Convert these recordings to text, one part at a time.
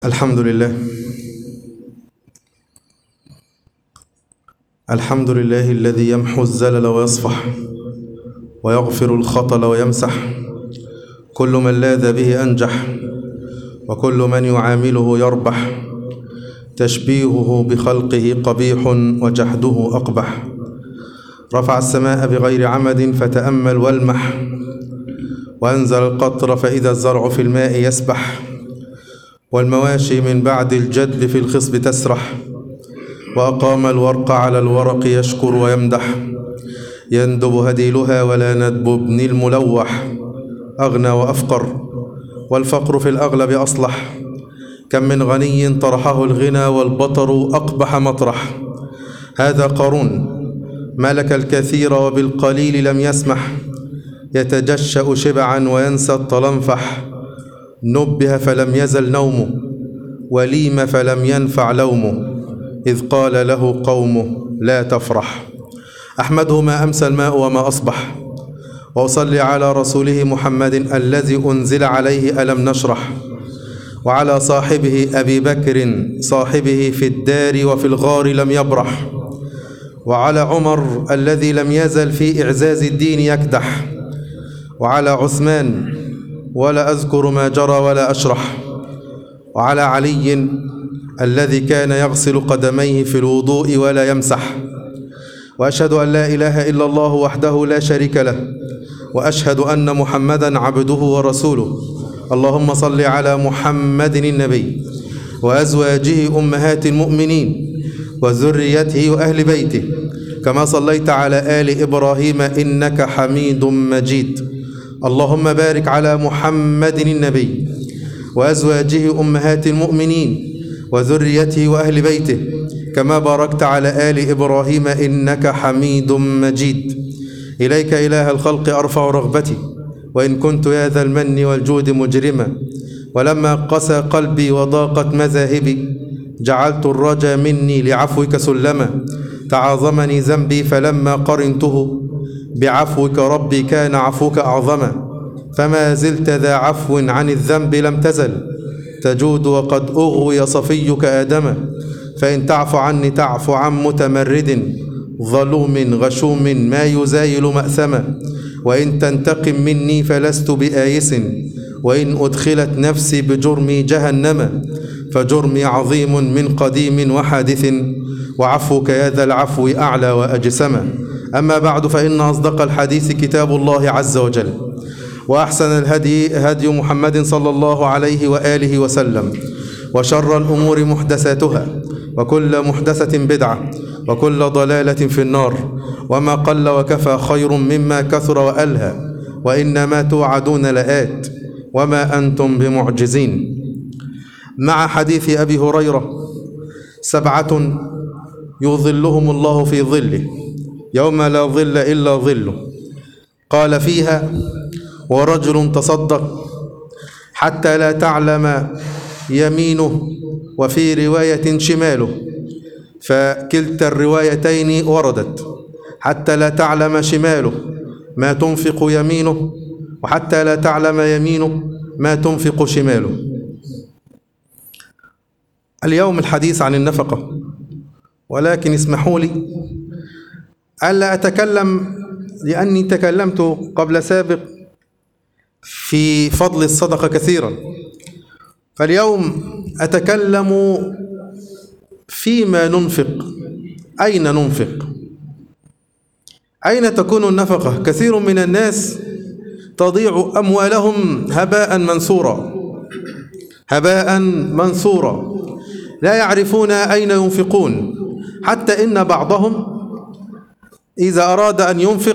الحمد لله الحمد لله الذي يمحو الزلل ويصفح ويغفر الخطل ويمسح كل من لاذ به أنجح وكل من يعامله يربح تشبيهه بخلقه قبيح وجحده أقبح رفع السماء بغير عمد فتأمل والمح وأنزل القطر فإذا الزرع في الماء يسبح والمواشي من بعد الجد في الخصب تسرح وأقام الورق على الورق يشكر ويمدح يندب هديلها ولا ندب ابن الملوح أغنى وأفقر والفقر في الأغلب أصلح كم من غني طرحه الغنى والبطر أقبح مطرح هذا قارون ملك الكثير وبالقليل لم يسمح يتجشأ شبعا وينسى الطلنفح نبه فلم يزل نومه وليم فلم ينفع لومه إذ قال له قومه لا تفرح أحمده ما أمسى الماء وما أصبح وأصلي على رسوله محمد الذي أنزل عليه ألم نشرح وعلى صاحبه أبي بكر صاحبه في الدار وفي الغار لم يبرح وعلى عمر الذي لم يزل في إعزاز الدين يكدح وعلى عثمان ولا أذكر ما جرى ولا أشرح وعلى علي الذي كان يغسل قدميه في الوضوء ولا يمسح وأشهد أن لا إله إلا الله وحده لا شريك له وأشهد أن محمدا عبده ورسوله اللهم صل على محمد النبي وأزواجه أمهات المؤمنين وذريته وأهل بيته كما صليت على آل إبراهيم إنك حميد مجيد اللهم بارك على محمد النبي وأزواجه أمهات المؤمنين وذريته وأهل بيته كما باركت على آل إبراهيم إنك حميد مجيد إليك إله الخلق أرفع رغبتي وإن كنت يا ذا المن والجود مجرما ولما قسى قلبي وضاقت مذاهبي جعلت الرجا مني لعفوك سلما تعاظمني ذنبي فلما قرنته بعفوك ربي كان عفوك أعظما فما زلت ذا عفو عن الذنب لم تزل تجود وقد أغوي صفيك آدما فإن تعف عني تعف عن متمرد ظلوم غشوم ما يزايل مأثما وإن تنتقم مني فلست بآيس وإن أدخلت نفسي بجرمي جهنم فجرمي عظيم من قديم وحادث وعفوك يا ذا العفو أعلى وأجسما أما بعد فإن أصدق الحديث كتاب الله عز وجل وأحسن الهدي هدي محمد صلى الله عليه وآله وسلم وشر الأمور محدثاتها وكل محدثة بدعة وكل ضلالة في النار وما قل وكفى خير مما كثر وألهى وإنما توعدون لآت وما أنتم بمعجزين مع حديث أبي هريرة سبعة يظلهم الله في ظله يوم لا ظل إلا ظله قال فيها ورجل تصدق حتى لا تعلم يمينه وفي رواية شماله فكلتا الروايتين وردت حتى لا تعلم شماله ما تنفق يمينه وحتى لا تعلم يمينه ما تنفق شماله اليوم الحديث عن النفقة ولكن اسمحوا لي ألا أتكلم لأني تكلمت قبل سابق في فضل الصدقة كثيرا فاليوم أتكلم فيما ننفق أين ننفق أين تكون النفقة كثير من الناس تضيع أموالهم هباء منثورا هباء منثورا لا يعرفون أين ينفقون حتى إن بعضهم إذا أراد أن ينفق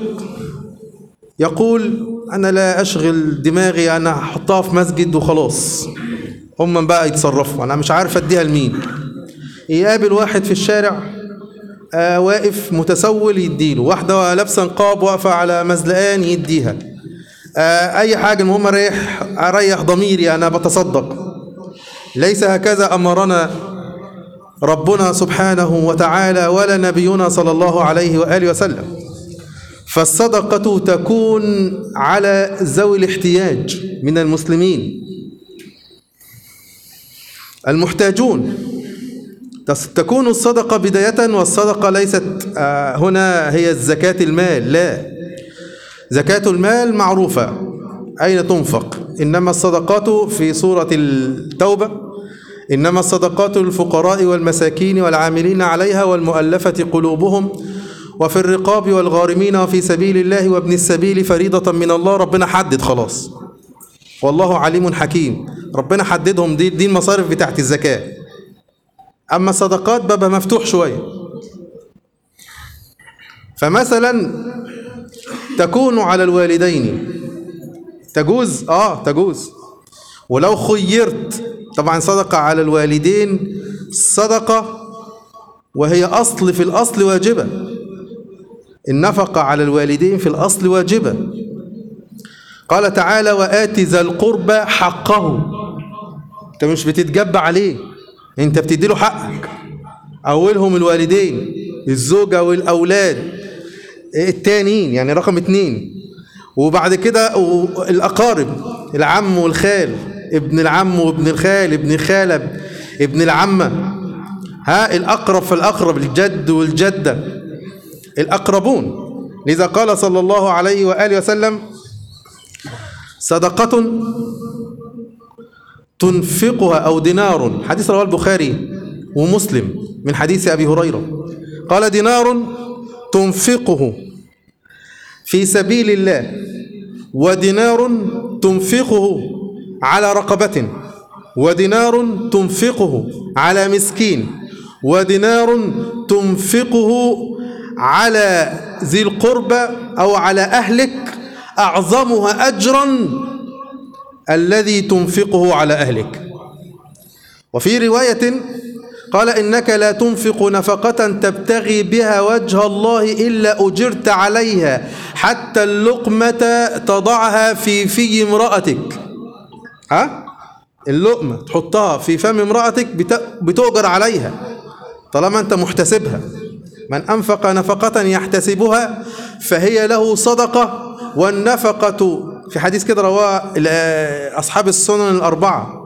يقول أنا لا أشغل دماغي أنا أحطها في مسجد وخلاص هم بقى يتصرفوا أنا مش عارف أديها لمين يقابل واحد في الشارع آه واقف متسول يديله واحدة لابسة نقاب واقفة على مزلقان يديها آه أي حاجة المهم أريح أريح ضميري أنا بتصدق ليس هكذا أمرنا ربنا سبحانه وتعالى ولا نبينا صلى الله عليه وآله وسلم فالصدقة تكون على ذوي الاحتياج من المسلمين المحتاجون تكون الصدقة بداية والصدقة ليست آه، هنا هي الزكاة المال لا زكاة المال معروفة أين تنفق إنما الصدقات في سورة التوبة إنما الصدقات للفقراء والمساكين والعاملين عليها والمؤلفة قلوبهم وفي الرقاب والغارمين وفي سبيل الله وابن السبيل فريضة من الله ربنا حدد خلاص والله عليم حكيم ربنا حددهم دي, دي المصارف بتاعت الزكاة أما الصدقات بابها مفتوح شوية فمثلا تكون على الوالدين تجوز اه تجوز ولو خيرت طبعا صدقة على الوالدين صدقة وهي أصل في الأصل واجبة النفقة على الوالدين في الأصل واجبة قال تعالى وآت ذا القربى حقه انت مش بتتجب عليه انت بتديله حقك أولهم الوالدين الزوجة والأولاد التانيين يعني رقم اتنين وبعد كده الأقارب العم والخال ابن العم وابن الخال ابن الخالة ابن العمة ها الأقرب فالأقرب الجد والجدة الأقربون لذا قال صلى الله عليه وآله وسلم صدقة تنفقها أو دينار حديث رواه البخاري ومسلم من حديث أبي هريرة قال دينار تنفقه في سبيل الله ودينار تنفقه على رقبة ودينار تنفقه على مسكين ودينار تنفقه على ذي القربى أو على أهلك أعظمها أجرا الذي تنفقه على أهلك وفي رواية قال إنك لا تنفق نفقة تبتغي بها وجه الله إلا أجرت عليها حتى اللقمة تضعها في في امرأتك ها اللقمة تحطها في فم امرأتك بتؤجر عليها طالما أنت محتسبها من أنفق نفقة يحتسبها فهي له صدقة والنفقة في حديث كده رواه أصحاب السنن الأربعة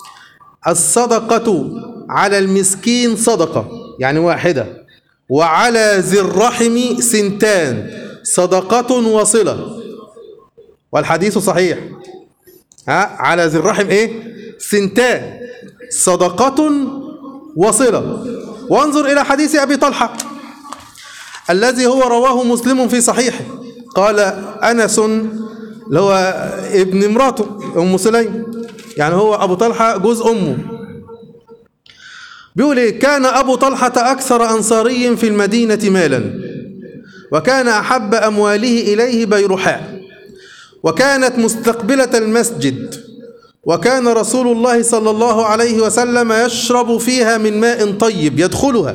الصدقة على المسكين صدقة يعني واحدة وعلى ذي الرحم سنتان صدقة وصلة والحديث صحيح ها على ذي الرحم ايه سنتان صدقة وصلة وانظر إلى حديث أبي طلحة الذي هو رواه مسلم في صحيحه قال أنس اللي هو ابن امراته أم سليم يعني هو أبو طلحة جوز أمه بيقول إيه كان أبو طلحة أكثر أنصاري في المدينة مالا وكان أحب أمواله إليه بيرحاء وكانت مستقبلة المسجد وكان رسول الله صلى الله عليه وسلم يشرب فيها من ماء طيب يدخلها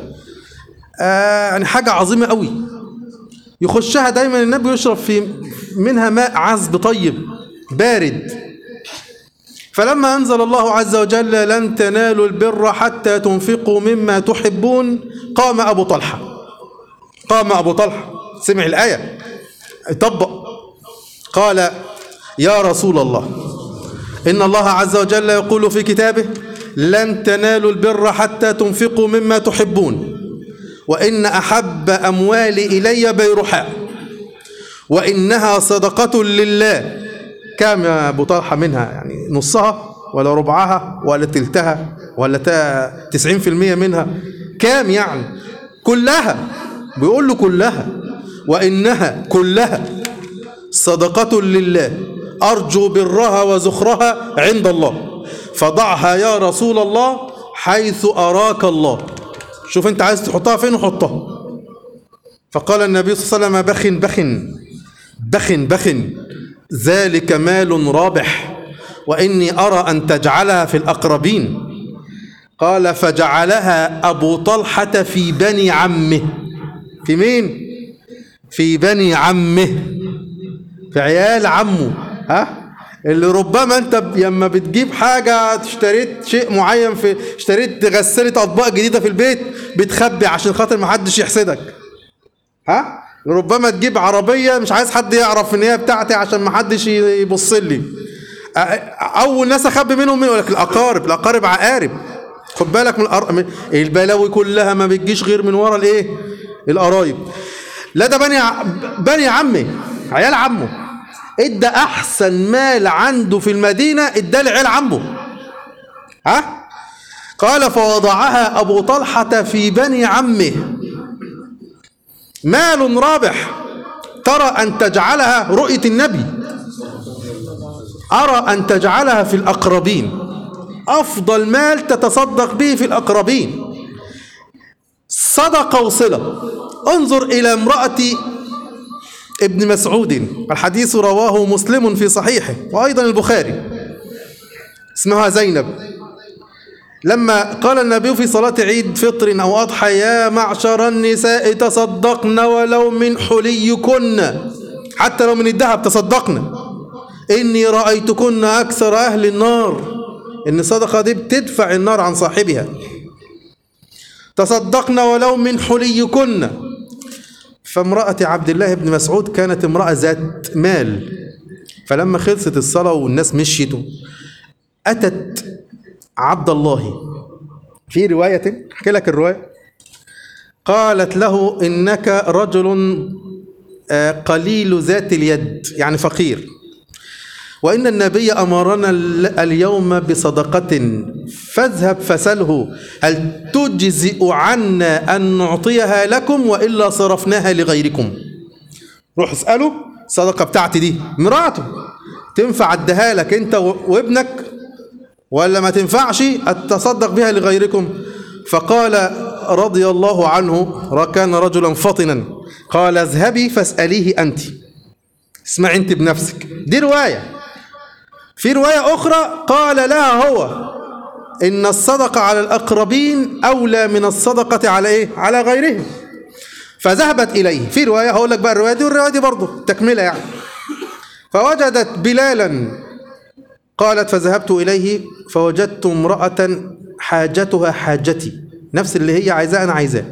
آه يعني حاجة عظيمة قوي يخشها دايما النبي يشرب في منها ماء عذب طيب بارد فلما أنزل الله عز وجل لن تنالوا البر حتى تنفقوا مما تحبون قام أبو طلحة قام أبو طلحة سمع الآية طبق قال يا رسول الله إن الله عز وجل يقول في كتابه لن تنالوا البر حتى تنفقوا مما تحبون وإن أحب أموالي إلي بيرحاء وإنها صدقة لله كام يا أبو طلحة منها يعني نصها ولا ربعها ولا تلتها ولا تسعين في المية منها كام يعني كلها بيقول له كلها وإنها كلها صدقة لله أرجو برها وزخرها عند الله فضعها يا رسول الله حيث أراك الله شوف أنت عايز تحطها فين وحطها فقال النبي صلى الله عليه وسلم بخ بخ بخ بخ ذلك مال رابح وإني أرى أن تجعلها في الأقربين قال فجعلها أبو طلحة في بني عمه في مين؟ في بني عمه في عيال عمه ها اللي ربما انت لما بتجيب حاجة اشتريت شيء معين في اشتريت غسالة اطباق جديدة في البيت بتخبي عشان خاطر ما حدش يحسدك ها ربما تجيب عربية مش عايز حد يعرف ان هي بتاعتي عشان ما حدش يبص لي اول ناس اخبي منهم مين يقول لك الاقارب الاقارب عقارب خد بالك من, الأر... من البلاوي كلها ما بتجيش غير من ورا الايه القرايب لا ده بني ع- بني عمي عيال عمه ادى احسن مال عنده في المدينه ادى لعيال عمه ها قال فوضعها ابو طلحه في بني عمه مال رابح ترى ان تجعلها رؤيه النبي ارى ان تجعلها في الاقربين افضل مال تتصدق به في الاقربين صدقه وصله انظر الى امراه ابن مسعود الحديث رواه مسلم في صحيحه وايضا البخاري اسمها زينب لما قال النبي في صلاة عيد فطر أو أضحى يا معشر النساء تصدقن ولو من حليكن حتى لو من الذهب تصدقن إني رأيتكن أكثر أهل النار إن الصدقة دي بتدفع النار عن صاحبها تصدقن ولو من حليكن فامرأة عبد الله بن مسعود كانت امرأة ذات مال فلما خلصت الصلاة والناس مشيت أتت عبد الله في رواية احكي لك الرواية قالت له إنك رجل آه، قليل ذات اليد يعني فقير وإن النبي أمرنا ال- اليوم بصدقة فاذهب فسله هل تجزئ عنا أن نعطيها لكم وإلا صرفناها لغيركم روح اسأله الصدقة بتاعتي دي مراته تنفع اديها لك انت و- وابنك ولا ما تنفعش اتصدق بها لغيركم فقال رضي الله عنه كان رجلا فطنا قال اذهبي فاسأليه أنت اسمع أنت بنفسك دي رواية في رواية أخرى قال لها هو إن الصدقة على الأقربين أولى من الصدقة على إيه؟ على غيرهم فذهبت إليه في رواية هقول لك بقى الرواية دي والرواية دي برضه تكملة يعني فوجدت بلالا قالت فذهبت إليه فوجدت امرأة حاجتها حاجتي نفس اللي هي عايزاه أنا عايزاه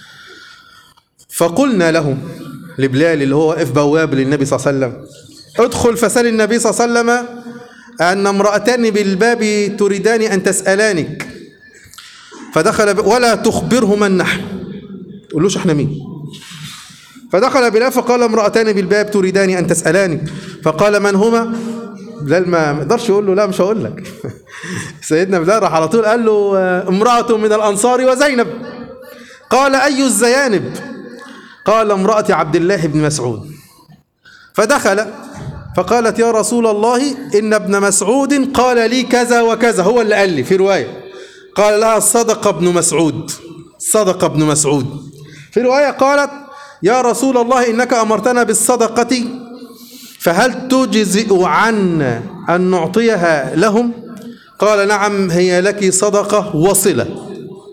فقلنا له لبلال اللي هو واقف بواب للنبي صلى الله عليه وسلم ادخل فسال النبي صلى الله عليه وسلم أن امرأتان بالباب تريدان أن تسألانك فدخل ب... ولا تخبرهما النحن تقولوش احنا مين فدخل بلال فقال امرأتان بالباب تريدان أن تسألانك فقال من هما بلال ما ما يقدرش يقول له لا مش هقول لك سيدنا بلال راح على طول قال له آه، امرأة من الأنصار وزينب قال أي الزيانب قال امرأة عبد الله بن مسعود فدخل فقالت يا رسول الله إن ابن مسعود قال لي كذا وكذا هو اللي قال لي في رواية قال لها صدق ابن مسعود صدق ابن مسعود في رواية قالت يا رسول الله إنك أمرتنا بالصدقة فهل تجزئ عنا أن نعطيها لهم قال نعم هي لك صدقة وصلة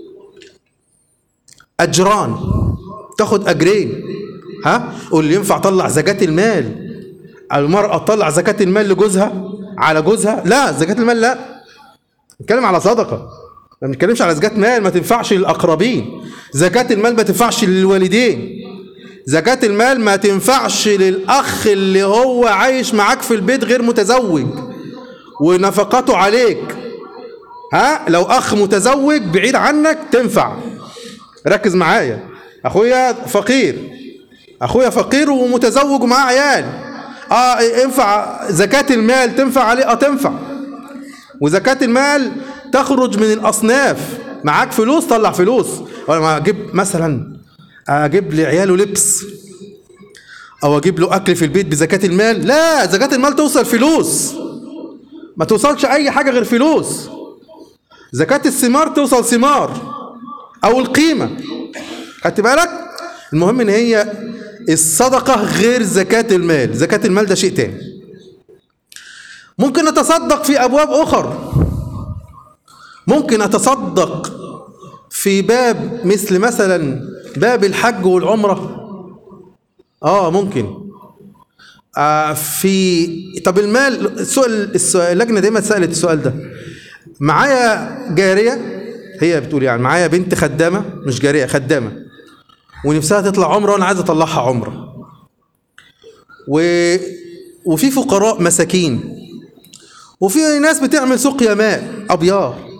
أجران تاخد أجرين ها قول لي ينفع طلع زكاة المال المرأة تطلع زكاة المال لجوزها على جوزها لا زكاة المال لا نتكلم على صدقة ما بنتكلمش على زكاة مال ما تنفعش للأقربين زكاة المال ما تنفعش للوالدين زكاة المال ما تنفعش للأخ اللي هو عايش معاك في البيت غير متزوج ونفقته عليك ها لو أخ متزوج بعيد عنك تنفع ركز معايا أخويا فقير أخويا فقير ومتزوج ومعاه عيال اه ينفع زكاة المال تنفع عليه اه تنفع وزكاة المال تخرج من الأصناف معاك فلوس طلع فلوس ولا ما أجيب مثلا أجيب لعياله لبس أو أجيب له أكل في البيت بزكاة المال لا زكاة المال توصل فلوس ما توصلش أي حاجة غير فلوس زكاة الثمار توصل ثمار أو القيمة خدت بالك المهم إن هي الصدقة غير زكاة المال زكاة المال ده شيء تاني ممكن أتصدق في أبواب أخر ممكن أتصدق في باب مثل مثلا باب الحج والعمرة آه ممكن آه في طب المال السؤال السؤال اللجنة دايما سألت السؤال ده معايا جارية هي بتقول يعني معايا بنت خدامة مش جارية خدامة ونفسها تطلع عمرة وأنا عايز أطلعها عمرة و... وفي فقراء مساكين وفي ناس بتعمل سقيا ماء أبيار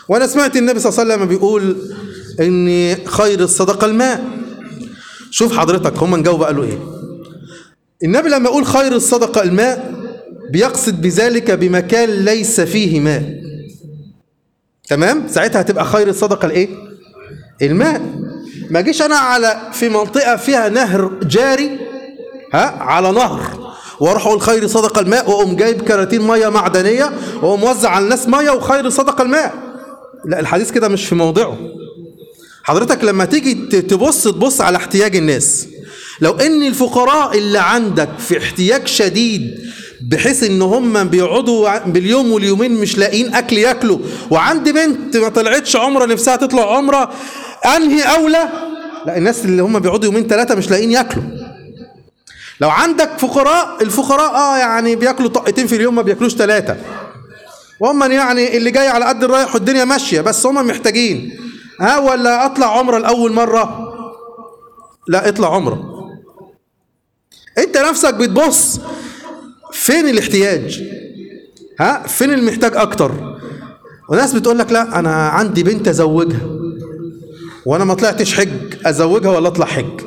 وانا سمعت النبي صلى الله عليه وسلم بيقول ان خير الصدقه الماء شوف حضرتك هم نجاوب قالوا ايه النبي لما يقول خير الصدقه الماء بيقصد بذلك بمكان ليس فيه ماء تمام ساعتها هتبقى خير الصدقه الايه الماء ما اجيش انا على في منطقه فيها نهر جاري ها على نهر واروح اقول خير صدقه الماء واقوم جايب كراتين ميه معدنيه واقوم موزع على الناس ميه وخير صدقه الماء لا الحديث كده مش في موضعه حضرتك لما تيجي ت- تبص تبص على احتياج الناس لو ان الفقراء اللي عندك في احتياج شديد بحيث ان هم بيقعدوا ع- باليوم واليومين مش لاقيين اكل ياكلوا وعندي بنت ما طلعتش عمره نفسها تطلع عمره انهي اولى لا الناس اللي هم بيقعدوا يومين ثلاثه مش لاقيين ياكلوا لو عندك فقراء الفقراء اه يعني بياكلوا طقتين في اليوم ما بياكلوش ثلاثه وهم يعني اللي جاي على قد الرايح والدنيا ماشيه بس هم محتاجين ها ولا اطلع عمره لاول مره لا اطلع عمره انت نفسك بتبص فين الاحتياج ها فين المحتاج اكتر وناس بتقول لك لا انا عندي بنت ازوجها وانا ما طلعتش حج ازوجها ولا اطلع حج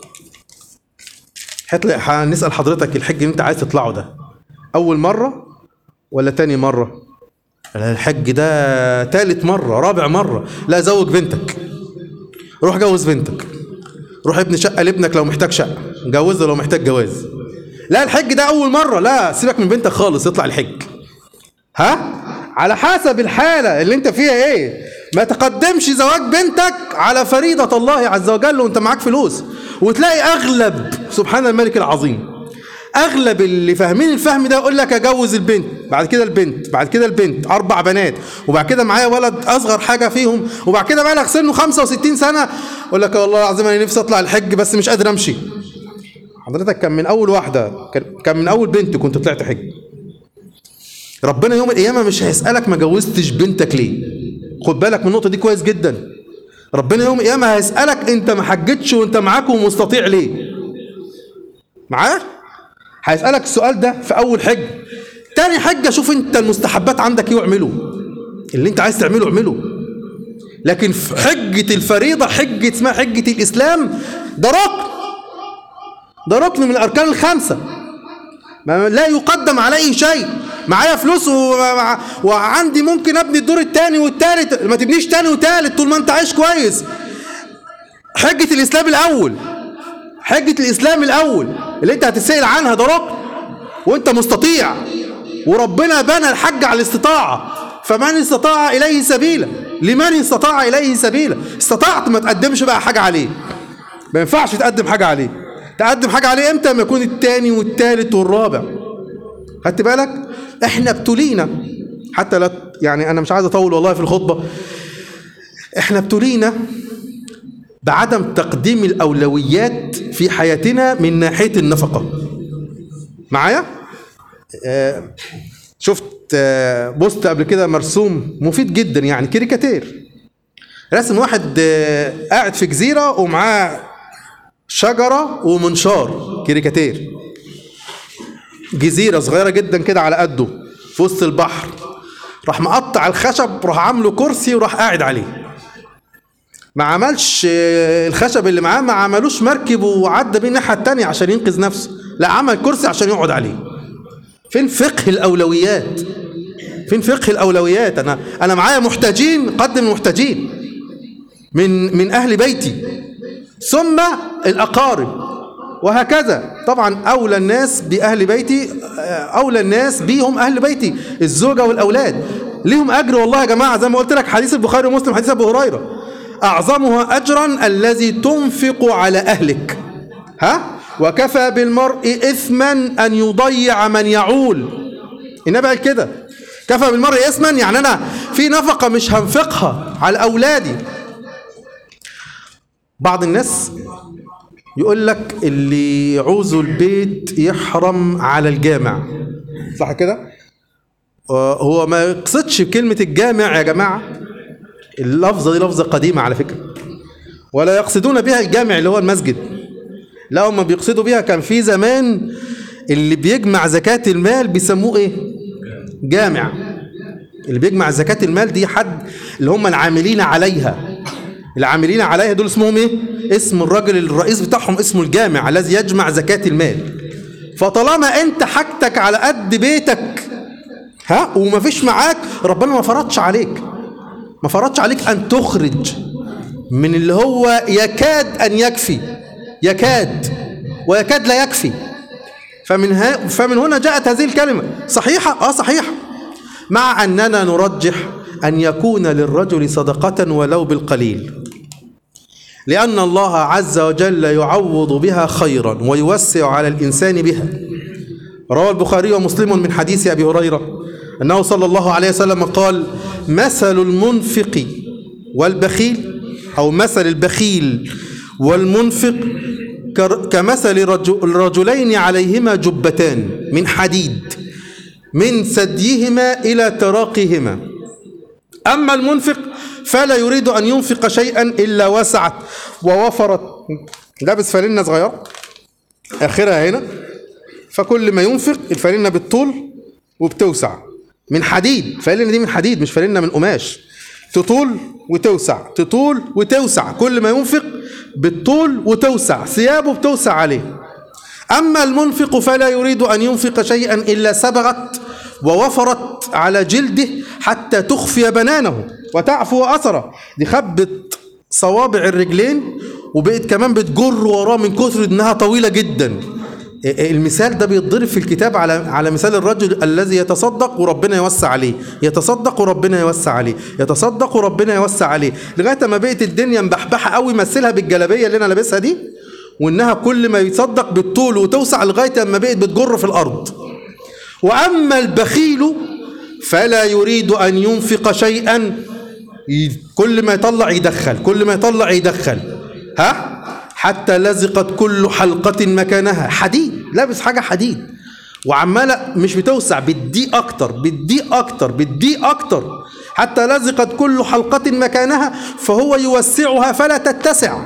هتلاقي هنسال حضرتك الحج اللي انت عايز تطلعه ده اول مره ولا تاني مره لا الحج ده تالت مرة رابع مرة لا زوج بنتك روح جوز بنتك روح ابن شقة لابنك لو محتاج شقة جوزه لو محتاج جواز لا الحج ده أول مرة لا سيبك من بنتك خالص اطلع الحج ها على حسب الحالة اللي انت فيها ايه ما تقدمش زواج بنتك على فريضة الله عز وجل وانت معاك فلوس وتلاقي اغلب سبحان الملك العظيم اغلب اللي فاهمين الفهم ده يقول لك اجوز البنت بعد كده البنت بعد كده البنت اربع بنات وبعد كده معايا ولد اصغر حاجه فيهم وبعد كده بالغ سنه 65 سنه يقول لك والله العظيم انا نفسي اطلع الحج بس مش قادر امشي حضرتك كان من اول واحده كان- كان من اول بنت كنت طلعت حج ربنا يوم القيامه مش هيسالك ما جوزتش بنتك ليه خد بالك من النقطه دي كويس جدا ربنا يوم القيامه هيسالك انت ما حجتش وانت معاك ومستطيع ليه معاه هيسألك السؤال ده في أول حجة تاني حجة شوف أنت المستحبات عندك إيه واعمله اللي أنت عايز تعمله اعمله لكن في حجة الفريضة حجة اسمها حجة الإسلام ده ركن ده ركن من الأركان الخمسة ما لا يقدم عليه شيء معايا فلوس و... وعندي ممكن ابني الدور الثاني والثالث ما تبنيش ثاني وثالث طول ما انت عايش كويس حجة الإسلام الأول حجة الإسلام الأول اللي أنت هتسأل عنها ده ركن وأنت مستطيع وربنا بنى الحج على الاستطاعة فمن استطاع إليه سبيلا لمن استطاع إليه سبيلا استطعت ما تقدمش بقى حاجة عليه ما ينفعش تقدم حاجة عليه تقدم حاجة عليه امتى لما يكون التاني والتالت والرابع خدت بالك احنا ابتلينا حتى لا يعني انا مش عايز اطول والله في الخطبة احنا ابتلينا بعدم تقديم الأولويات في حياتنا من ناحية النفقة معايا؟ آه شفت آه بوست قبل كده مرسوم مفيد جدا يعني كاريكاتير رسم واحد آه قاعد في جزيرة ومعاه شجرة ومنشار كاريكاتير جزيرة صغيرة جدا كده على قده في وسط البحر راح مقطع الخشب راح عامله كرسي وراح قاعد عليه ما عملش الخشب اللي معاه ما عملوش مركب وعدى بيه الناحيه التانية عشان ينقذ نفسه لا عمل كرسي عشان يقعد عليه فين فقه الاولويات فين فقه الاولويات انا انا معايا محتاجين قدم المحتاجين من من اهل بيتي ثم الاقارب وهكذا طبعا اولى الناس باهل بيتي اولى الناس بيهم اهل بيتي الزوجه والاولاد ليهم اجر والله يا جماعه زي ما قلت لك حديث البخاري ومسلم حديث ابو هريره أعظمها أجرا الذي تنفق على أهلك ها وكفى بالمرء إثما أن يضيع من يعول النبي قال كده كفى بالمرء إثما يعني أنا في نفقة مش هنفقها على أولادي بعض الناس يقول لك اللي يعوزوا البيت يحرم على الجامع صح كده هو ما يقصدش بكلمة الجامع يا جماعة اللفظة دي لفظة قديمة على فكرة ولا يقصدون بها الجامع اللي هو المسجد لا هم بيقصدوا بها كان في زمان اللي بيجمع زكاة المال بيسموه ايه جامع اللي بيجمع زكاة المال دي حد اللي هم العاملين عليها العاملين عليها دول اسمهم ايه اسم الراجل الرئيس بتاعهم اسمه الجامع الذي يجمع زكاة المال فطالما انت حاجتك على قد بيتك ها ومفيش معاك ربنا ما فرضش عليك ما فرضش عليك ان تخرج من اللي هو يكاد ان يكفي يكاد ويكاد لا يكفي فمن ها فمن هنا جاءت هذه الكلمة صحيحة اه صحيحة مع اننا نرجح ان يكون للرجل صدقة ولو بالقليل لأن الله عز وجل يعوض بها خيرا ويوسع على الإنسان بها روى البخاري ومسلم من حديث أبي هريرة أنه صلى الله عليه وسلم قال مثل المنفق والبخيل أو مثل البخيل والمنفق كر- كمثل رجل- الرجلين عليهما جبتان من حديد من ثديهما إلى تراقيهما أما المنفق فلا يريد أن ينفق شيئا إلا وسعت ووفرت لابس فانلة صغيرة آخرها هنا فكل ما ينفق الفانلة بالطول وبتوسع من حديد فانلة دي من حديد مش فانلة من قماش تطول وتوسع تطول وتوسع كل ما ينفق بالطول وتوسع ثيابه بتوسع عليه أما المنفق فلا يريد أن ينفق شيئا إلا سبغت ووفرت على جلده حتى تخفي بنانه وتعفو أثره دي خبت صوابع الرجلين وبقت كمان بتجر وراه من كثر انها طويله جدا المثال ده بيتضرب في الكتاب على على مثال الرجل الذي يتصدق وربنا يوسع عليه يتصدق وربنا يوسع عليه يتصدق وربنا يوسع عليه لغايه ما بقت الدنيا مبحبحه قوي مثلها بالجلابيه اللي انا لابسها دي وانها كل ما يتصدق بالطول وتوسع لغايه ما بقت بتجر في الارض واما البخيل فلا يريد ان ينفق شيئا ي- كل ما يطلع يدخل كل ما يطلع يدخل ها حتى لزقت كل حلقة مكانها حديد لابس حاجة حديد وعمالة مش بتوسع بتضيق أكتر بتضيق أكتر بتضيق أكتر حتى لزقت كل حلقة مكانها فهو يوسعها فلا تتسع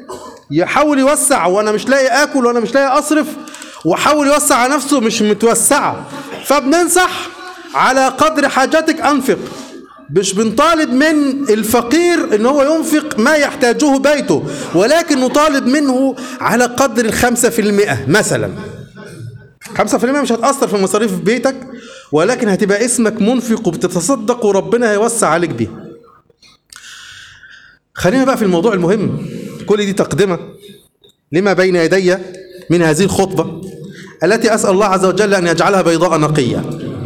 يحاول يوسع وانا مش لاقي اكل وانا مش لاقي اصرف وحاول يوسع على نفسه مش متوسعه فبننصح على قدر حاجتك انفق مش بنطالب من الفقير ان هو ينفق ما يحتاجه بيته ولكن نطالب منه على قدر الخمسة في المئة مثلا خمسة في المئة مش هتأثر في مصاريف بيتك ولكن هتبقى اسمك منفق وبتتصدق وربنا هيوسع عليك بيه خلينا بقى في الموضوع المهم كل دي تقدمة لما بين يدي من هذه الخطبة التي أسأل الله عز وجل أن يجعلها بيضاء نقية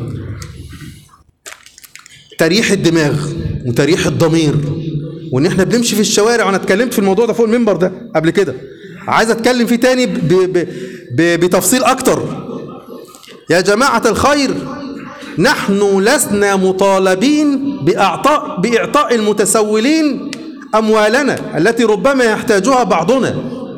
تريح الدماغ وتريح الضمير وان احنا بنمشي في الشوارع وانا اتكلمت في الموضوع ده فوق المنبر ده قبل كده عايز اتكلم فيه تاني ب ب ب بتفصيل اكتر يا جماعة الخير نحن لسنا مطالبين بإعطاء بإعطاء المتسولين أموالنا التي ربما يحتاجها بعضنا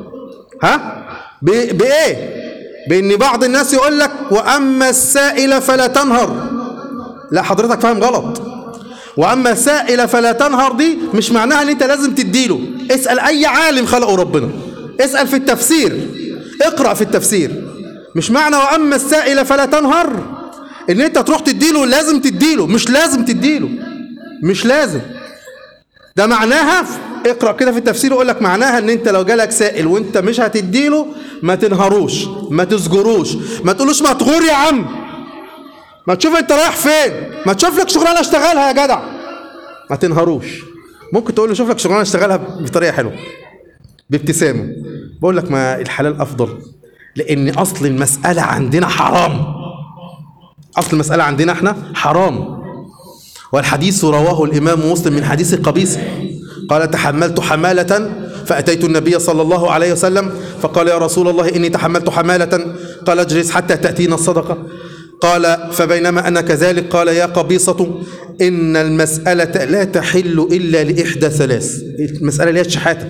ها ب- بإيه بإن بعض الناس يقول لك وأما السائل فلا تنهر لا حضرتك فاهم غلط واما سائل فلا تنهر دي مش معناها ان انت لازم تديله اسال اي عالم خلقه ربنا اسال في التفسير اقرا في التفسير مش معنى واما السائل فلا تنهر ان انت تروح تديله لازم تديله مش لازم تديله مش لازم ده معناها اقرا كده في التفسير يقول لك معناها ان انت لو جالك سائل وانت مش هتديله ما تنهروش ما تسجروش ما تقولوش ما تغور يا عم ما تشوف انت رايح فين ما تشوف لك شغلانه اشتغلها يا جدع ما تنهروش ممكن تقول له شوف لك شغلانه اشتغلها بطريقه حلوه بابتسامه بقول لك ما الحلال افضل لان اصل المساله عندنا حرام اصل المساله عندنا احنا حرام والحديث رواه الامام مسلم من حديث قبيس قال تحملت حماله فاتيت النبي صلى الله عليه وسلم فقال يا رسول الله اني تحملت حماله قال اجلس حتى تاتينا الصدقه قال فبينما أنا كذلك قال يا قبيصة إن المسألة لا تحل إلا لإحدى ثلاث المسألة اللي هي الشحاتة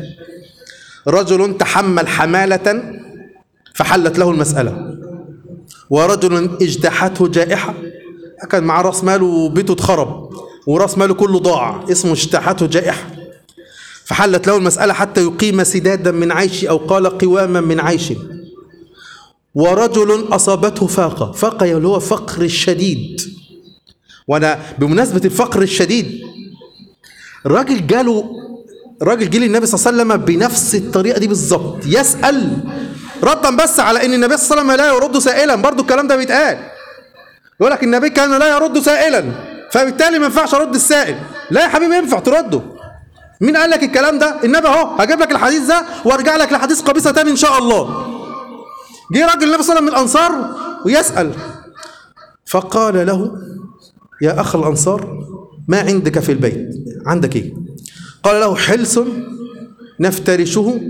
رجل تحمل حمالة فحلت له المسألة ورجل اجتاحته جائحة كان معاه راس ماله وبيته اتخرب وراس ماله كله ضاع اسمه اجتاحته جائحة فحلت له المسألة حتى يقيم سدادا من عيش أو قال قواما من عيش ورجل أصابته فاقة فاقة اللي هو فقر الشديد وانا بمناسبه الفقر الشديد الراجل جاله الراجل جه للنبي صلى الله عليه وسلم بنفس الطريقه دي بالظبط يسال ردا بس على ان النبي صلى الله عليه وسلم لا يرد سائلا برضو الكلام ده بيتقال يقول لك النبي كان لا يرد سائلا فبالتالي ما ينفعش ارد السائل لا يا حبيبي ينفع ترده مين قال لك الكلام ده النبي اهو هجيب لك الحديث ده وارجع لك لحديث قبيصه تاني ان شاء الله جه راجل النبي صلى الله عليه وسلم من الانصار ويسال فقال له يا اخ الانصار ما عندك في البيت عندك ايه قال له حلس نفترشه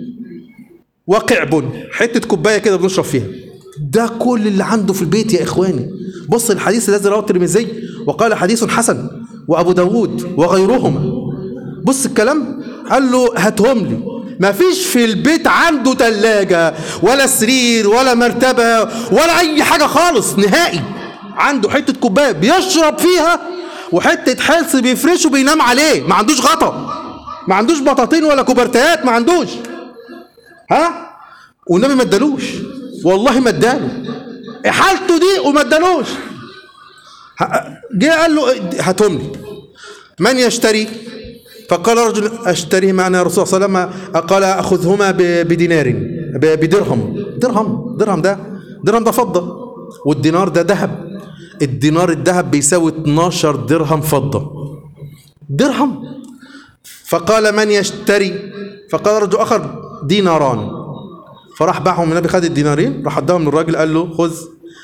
وقعب حته كوبايه كده بنشرب فيها ده كل اللي عنده في البيت يا اخواني بص الحديث الذي رواه الترمذي وقال حديث حسن وابو داود وغيرهما بص الكلام قال له هاتهم لي ما فيش في البيت عنده تلاجة ولا سرير ولا مرتبة ولا أي حاجة خالص نهائي عنده حتة كوباية بيشرب فيها وحتة حلس بيفرشه بينام عليه ما عندوش غطا ما عندوش بطاطين ولا كوبرتات ما عندوش ها والنبي ما ادالوش والله ما اداله حالته دي وما ادالوش ه- جه قال له هاتهم لي من يشتري فقال رجل اشتريه معنا يا رسول الله صلى الله عليه وسلم قال اخذهما ب- بدينار ب- بدرهم درهم درهم ده درهم ده فضه والدينار ده ذهب الدينار الذهب بيساوي 12 درهم فضه درهم فقال من يشتري فقال رجل اخر ديناران فراح باعهم النبي خد الدينارين راح اداهم للراجل قال له خذ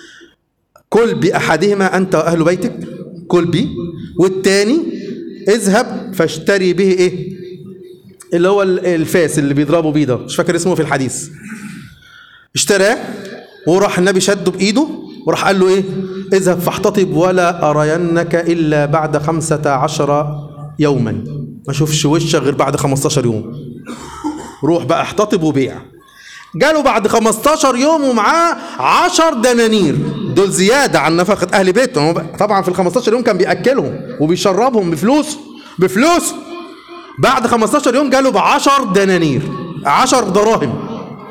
كل بأحدهما أنت وأهل بيتك كل بي والتاني اذهب فاشتري به إيه اللي هو ال- الفاس اللي بيضربوا بيه ده مش فاكر اسمه في الحديث اشتراه وراح النبي شده بإيده وراح قال له إيه اذهب فاحتطب ولا أرينك إلا بعد خمسة عشر يوما ما اشوفش وشك غير بعد 15 يوم روح بقى احتطب وبيع جاله بعد 15 يوم ومعاه 10 دنانير دول زياده عن نفقه اهل بيته هو بقى- طبعا في ال 15 يوم كان بياكلهم وبيشربهم بفلوس بفلوس بعد 15 يوم جاله ب 10 دنانير 10 دراهم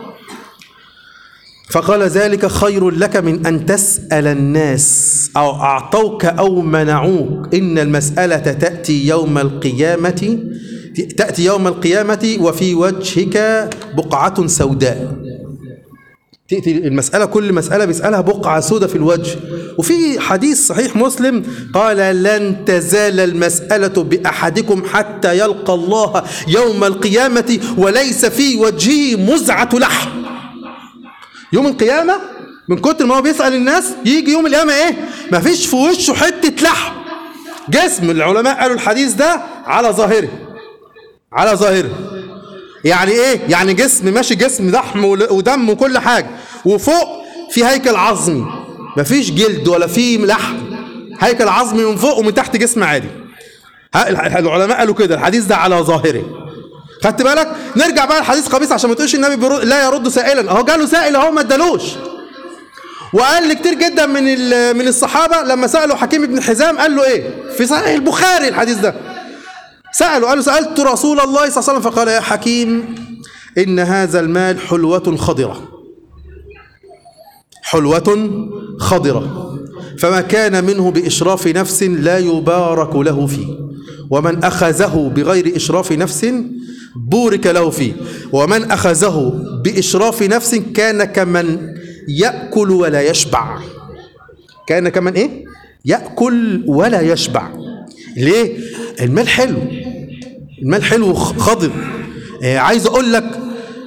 فقال ذلك خير لك من ان تسال الناس او اعطوك او منعوك ان المساله تاتي يوم القيامه تاتي يوم القيامه وفي وجهك بقعه سوداء تأتي المسألة كل مسألة بيسألها بقعة سودة في الوجه وفي حديث صحيح مسلم قال لن تزال المسألة بأحدكم حتى يلقى الله يوم القيامة وليس في وجهه مزعة لحم يوم القيامة من كتر ما هو بيسأل الناس يجي يوم القيامة ايه مفيش في وشه حتة لحم جسم العلماء قالوا الحديث ده على ظاهره على ظاهره يعني ايه يعني جسم ماشي جسم لحم ول- ودم وكل حاجه وفوق في هيكل عظمي مفيش جلد ولا في لحم هيكل عظمي من فوق ومن تحت جسم عادي ها- الح- العلماء قالوا كده الحديث ده على ظاهره خدت بالك نرجع بقى الحديث خبيث عشان ما تقولش النبي بيرد لا يرد سائلا اهو جاله سائل اهو ما ادالوش وقال لي كتير جدا من ال- من الصحابه لما سالوا حكيم بن حزام قال له ايه في صحيح البخاري الحديث ده سألوا قالوا سألت رسول الله صلى الله عليه وسلم فقال يا حكيم إن هذا المال حلوة خضرة حلوة خضرة فما كان منه بإشراف نفس لا يبارك له فيه ومن أخذه بغير إشراف نفس بورك له فيه ومن أخذه بإشراف نفس كان كمن يأكل ولا يشبع كان كمن إيه؟ يأكل ولا يشبع ليه؟ المال حلو المال حلو خ- خضر آه، عايز اقول لك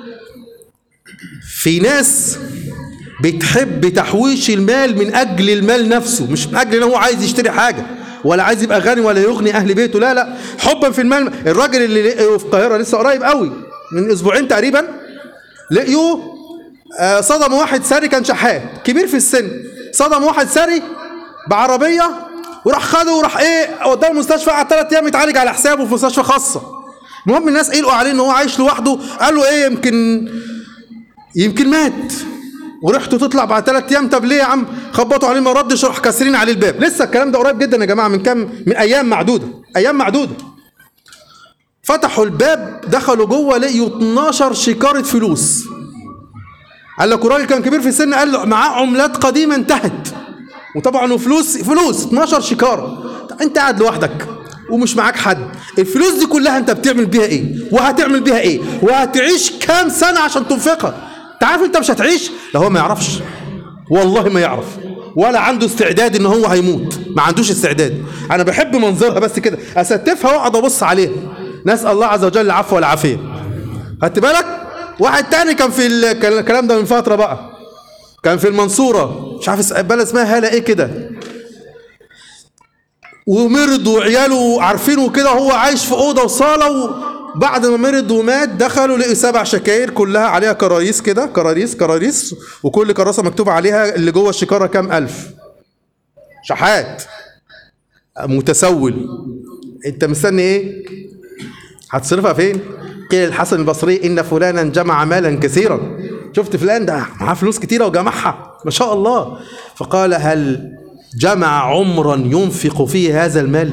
في ناس بتحب تحويش المال من اجل المال نفسه مش من اجل ان هو عايز يشتري حاجه ولا عايز يبقى غني ولا يغني اهل بيته لا لا حبا في المال الراجل اللي لقيه في القاهره لسه قريب قوي من اسبوعين تقريبا لقيوه آه، صدم واحد ساري كان شحات كبير في السن صدم واحد ساري بعربيه وراح خده وراح ايه وداه المستشفى قعد ثلاث ايام يتعالج على حسابه في مستشفى خاصه المهم الناس قلقوا عليه ان هو عايش لوحده قالوا ايه يمكن يمكن مات وريحته تطلع بعد ثلاث ايام طب ليه يا عم خبطوا عليه ما ردش راح كاسرين عليه الباب لسه الكلام ده قريب جدا يا جماعه من كام من ايام معدوده ايام معدوده فتحوا الباب دخلوا جوه لقيوا 12 شكاره فلوس قال لك الراجل كان كبير في السن قال له معاه عملات قديمه انتهت وطبعا وفلوس فلوس 12 شكاره انت قاعد لوحدك ومش معاك حد الفلوس دي كلها انت بتعمل بيها ايه وهتعمل بيها ايه وهتعيش كام سنة عشان تنفقها انت عارف انت مش هتعيش لا هو ما يعرفش والله ما يعرف ولا عنده استعداد ان هو هيموت ما عندوش استعداد انا بحب منظرها بس كده استفها واقعد ابص عليها نسال الله عز وجل العفو والعافيه خدت بالك واحد تاني كان في ال- كان الكلام ده من فتره بقى كان في المنصوره مش عارف اس- بلد اسمها هاله ايه كده ومرض وعياله عارفينه كده هو عايش في اوضه وصاله وبعد ما مرض ومات دخلوا لقوا سبع شكاير كلها عليها كراريس كده كراريس كراريس وكل كراسه مكتوب عليها اللي جوه الشكاره كام الف شحات متسول انت مستني ايه هتصرفها فين قيل الحسن البصري ان فلانا جمع مالا كثيرا شفت فلان ده معاه فلوس كتيره وجمعها ما شاء الله فقال هل جمع عمرا ينفق فيه هذا المال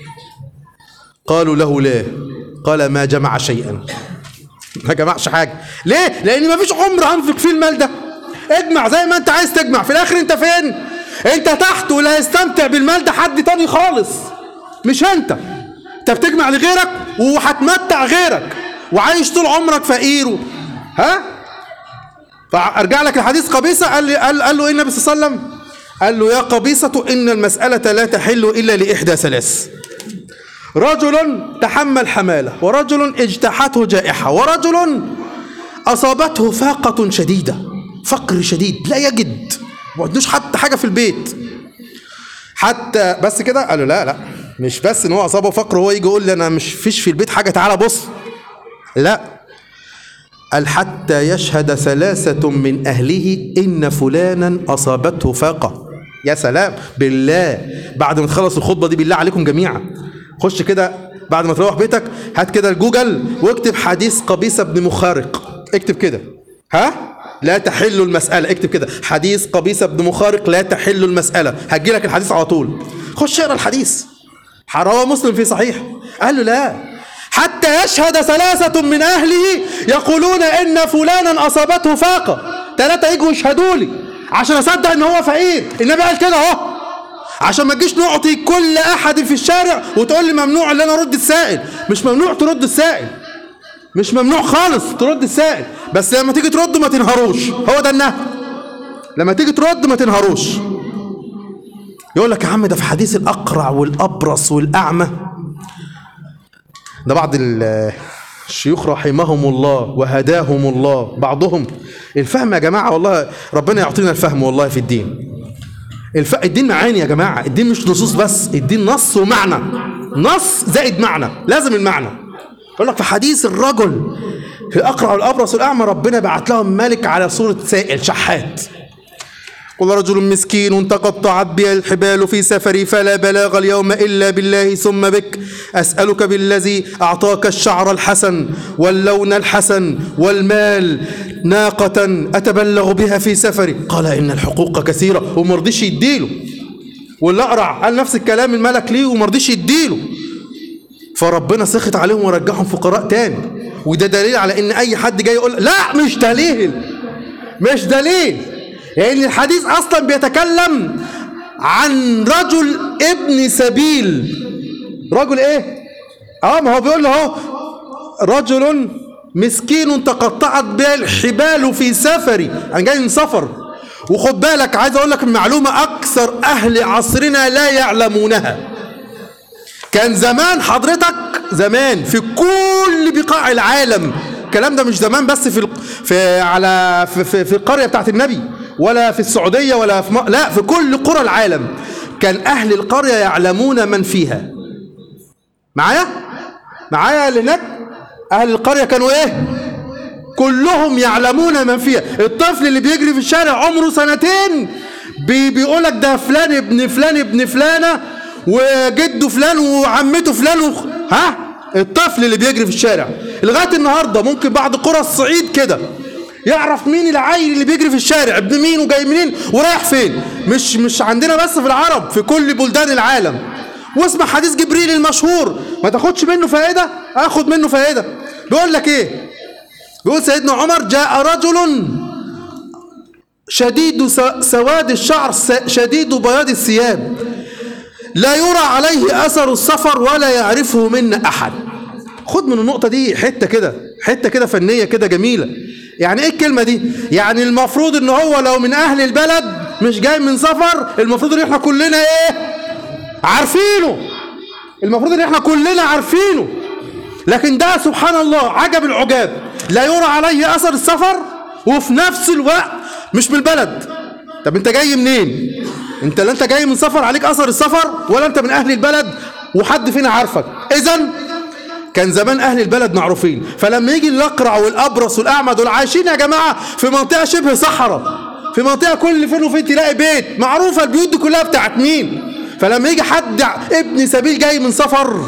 قالوا له لا قال ما جمع شيئا ما جمعش حاجه ليه لان ما فيش عمر هنفق فيه المال ده اجمع زي ما انت عايز تجمع في الاخر انت فين انت تحت ولا هيستمتع بالمال ده حد تاني خالص مش انت انت بتجمع لغيرك وهتمتع غيرك وعايش طول عمرك فقير و- ها فارجع لك الحديث قبيصه قال لي قال, قال له ايه النبي صلى الله عليه وسلم قال له يا قبيصه ان المساله لا تحل الا لاحدى ثلاث رجل تحمل حماله ورجل اجتاحته جائحه ورجل اصابته فاقه شديده فقر شديد لا يجد ما عندوش حتى حاجه في البيت حتى بس كده قالوا لا لا مش بس ان هو اصابه فقر هو يجي يقول لي انا مش فيش في البيت حاجه تعالى بص لا قال حتى يشهد ثلاثة من أهله إن فلانا أصابته فاقة يا سلام بالله بعد ما تخلص الخطبة دي بالله عليكم جميعا خش كده بعد ما تروح بيتك هات كده الجوجل واكتب حديث قبيصة بن مخارق اكتب كده ها لا تحل المسألة اكتب كده حديث قبيصة بن مخارق لا تحل المسألة هتجي لك الحديث على طول خش اقرا الحديث رواه مسلم في صحيح قال له لا حتى يشهد ثلاثة من أهله يقولون إن فلانا أصابته فاقة ثلاثة يجوا يشهدوا لي عشان أصدق إن هو فقير النبي قال كده أهو عشان ما تجيش نعطي كل أحد في الشارع وتقول لي ممنوع إن أنا أرد السائل مش ممنوع ترد السائل مش ممنوع خالص ترد السائل بس لما تيجي ترد ما تنهروش هو ده النهي لما تيجي ترد ما تنهروش يقول لك يا عم ده في حديث الأقرع والأبرص والأعمى ده بعض ال- الشيوخ رحمهم الله وهداهم الله بعضهم الفهم يا جماعة والله ربنا يعطينا الفهم والله في الدين الف... الدين معاني يا جماعة الدين مش نصوص بس الدين نص ومعنى نص زائد معنى لازم المعنى يقول لك في حديث الرجل في الأقرع والأبرص والأعمى ربنا بعت لهم ملك على صورة سائل شحات قل رجل مسكين تقطعت بي الحبال في سفري فلا بلاغ اليوم إلا بالله ثم بك أسألك بالذي أعطاك الشعر الحسن واللون الحسن والمال ناقة أتبلغ بها في سفري قال إن الحقوق كثيرة ومرضيش يديله والأقرع قال نفس الكلام الملك ليه ومرضيش يديله فربنا سخط عليهم ورجعهم فقراء تاني وده دليل على ان اي حد جاي يقول لا مش دليل مش دليل لان الحديث اصلا بيتكلم عن رجل ابن سبيل رجل ايه اه ما هو بيقول له اهو رجل مسكين تقطعت به الحبال في سفري انا جاي من سفر وخد بالك عايز اقول لك المعلومه اكثر اهل عصرنا لا يعلمونها كان زمان حضرتك زمان في كل بقاع العالم الكلام ده مش زمان بس في ال- في على في, في, في القريه بتاعت النبي ولا في السعوديه ولا في م... لا في كل قرى العالم كان اهل القريه يعلمون من فيها معايا معايا اللي هناك اهل القريه كانوا ايه كلهم يعلمون من فيها الطفل اللي بيجري في الشارع عمره سنتين بي بيقول لك ده فلان ابن فلان ابن فلانه وجده فلان وعمته فلان و... ها الطفل اللي بيجري في الشارع لغايه النهارده ممكن بعض قرى الصعيد كده يعرف مين العيل اللي بيجري في الشارع ابن مين وجاي منين ورايح فين مش مش عندنا بس في العرب في كل بلدان العالم واسمع حديث جبريل المشهور ما تاخدش منه فائده اخد منه فائده بيقول لك ايه بيقول سيدنا عمر جاء رجل شديد س- سواد الشعر س- شديد بياض الثياب لا يرى عليه أثر السفر ولا يعرفه منا أحد خد من النقطة دي حتة كده حتة كده فنية كده جميلة يعني ايه الكلمة دي يعني المفروض ان هو لو من اهل البلد مش جاي من سفر المفروض ان احنا كلنا ايه عارفينه المفروض ان احنا كلنا عارفينه لكن ده سبحان الله عجب العجاب لا يرى عليه اثر السفر وفي نفس الوقت مش من البلد طب انت جاي منين انت لا انت جاي من سفر عليك اثر السفر ولا انت من اهل البلد وحد فينا عارفك اذا كان زمان اهل البلد معروفين فلما يجي الاقرع والابرص والاعمى دول عايشين يا جماعه في منطقه شبه صحراء في منطقه كل فين وفين تلاقي بيت معروفه البيوت دي كلها بتاعت مين فلما يجي حد ابن سبيل جاي من سفر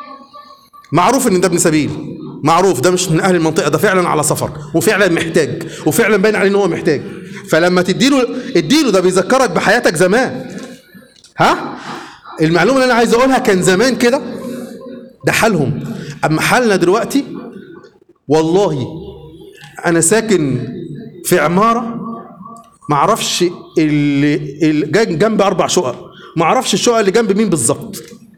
معروف ان ده ابن سبيل معروف ده مش من اهل المنطقه ده فعلا على سفر وفعلا محتاج وفعلا باين عليه ان هو محتاج فلما تديله اديله ده بيذكرك بحياتك زمان ها المعلومه اللي انا عايز اقولها كان زمان كده ده حالهم اما حالنا دلوقتي والله انا ساكن في عماره ما اعرفش اللي, اللي جنب اربع شقق ما اعرفش الشقق اللي جنب مين بالظبط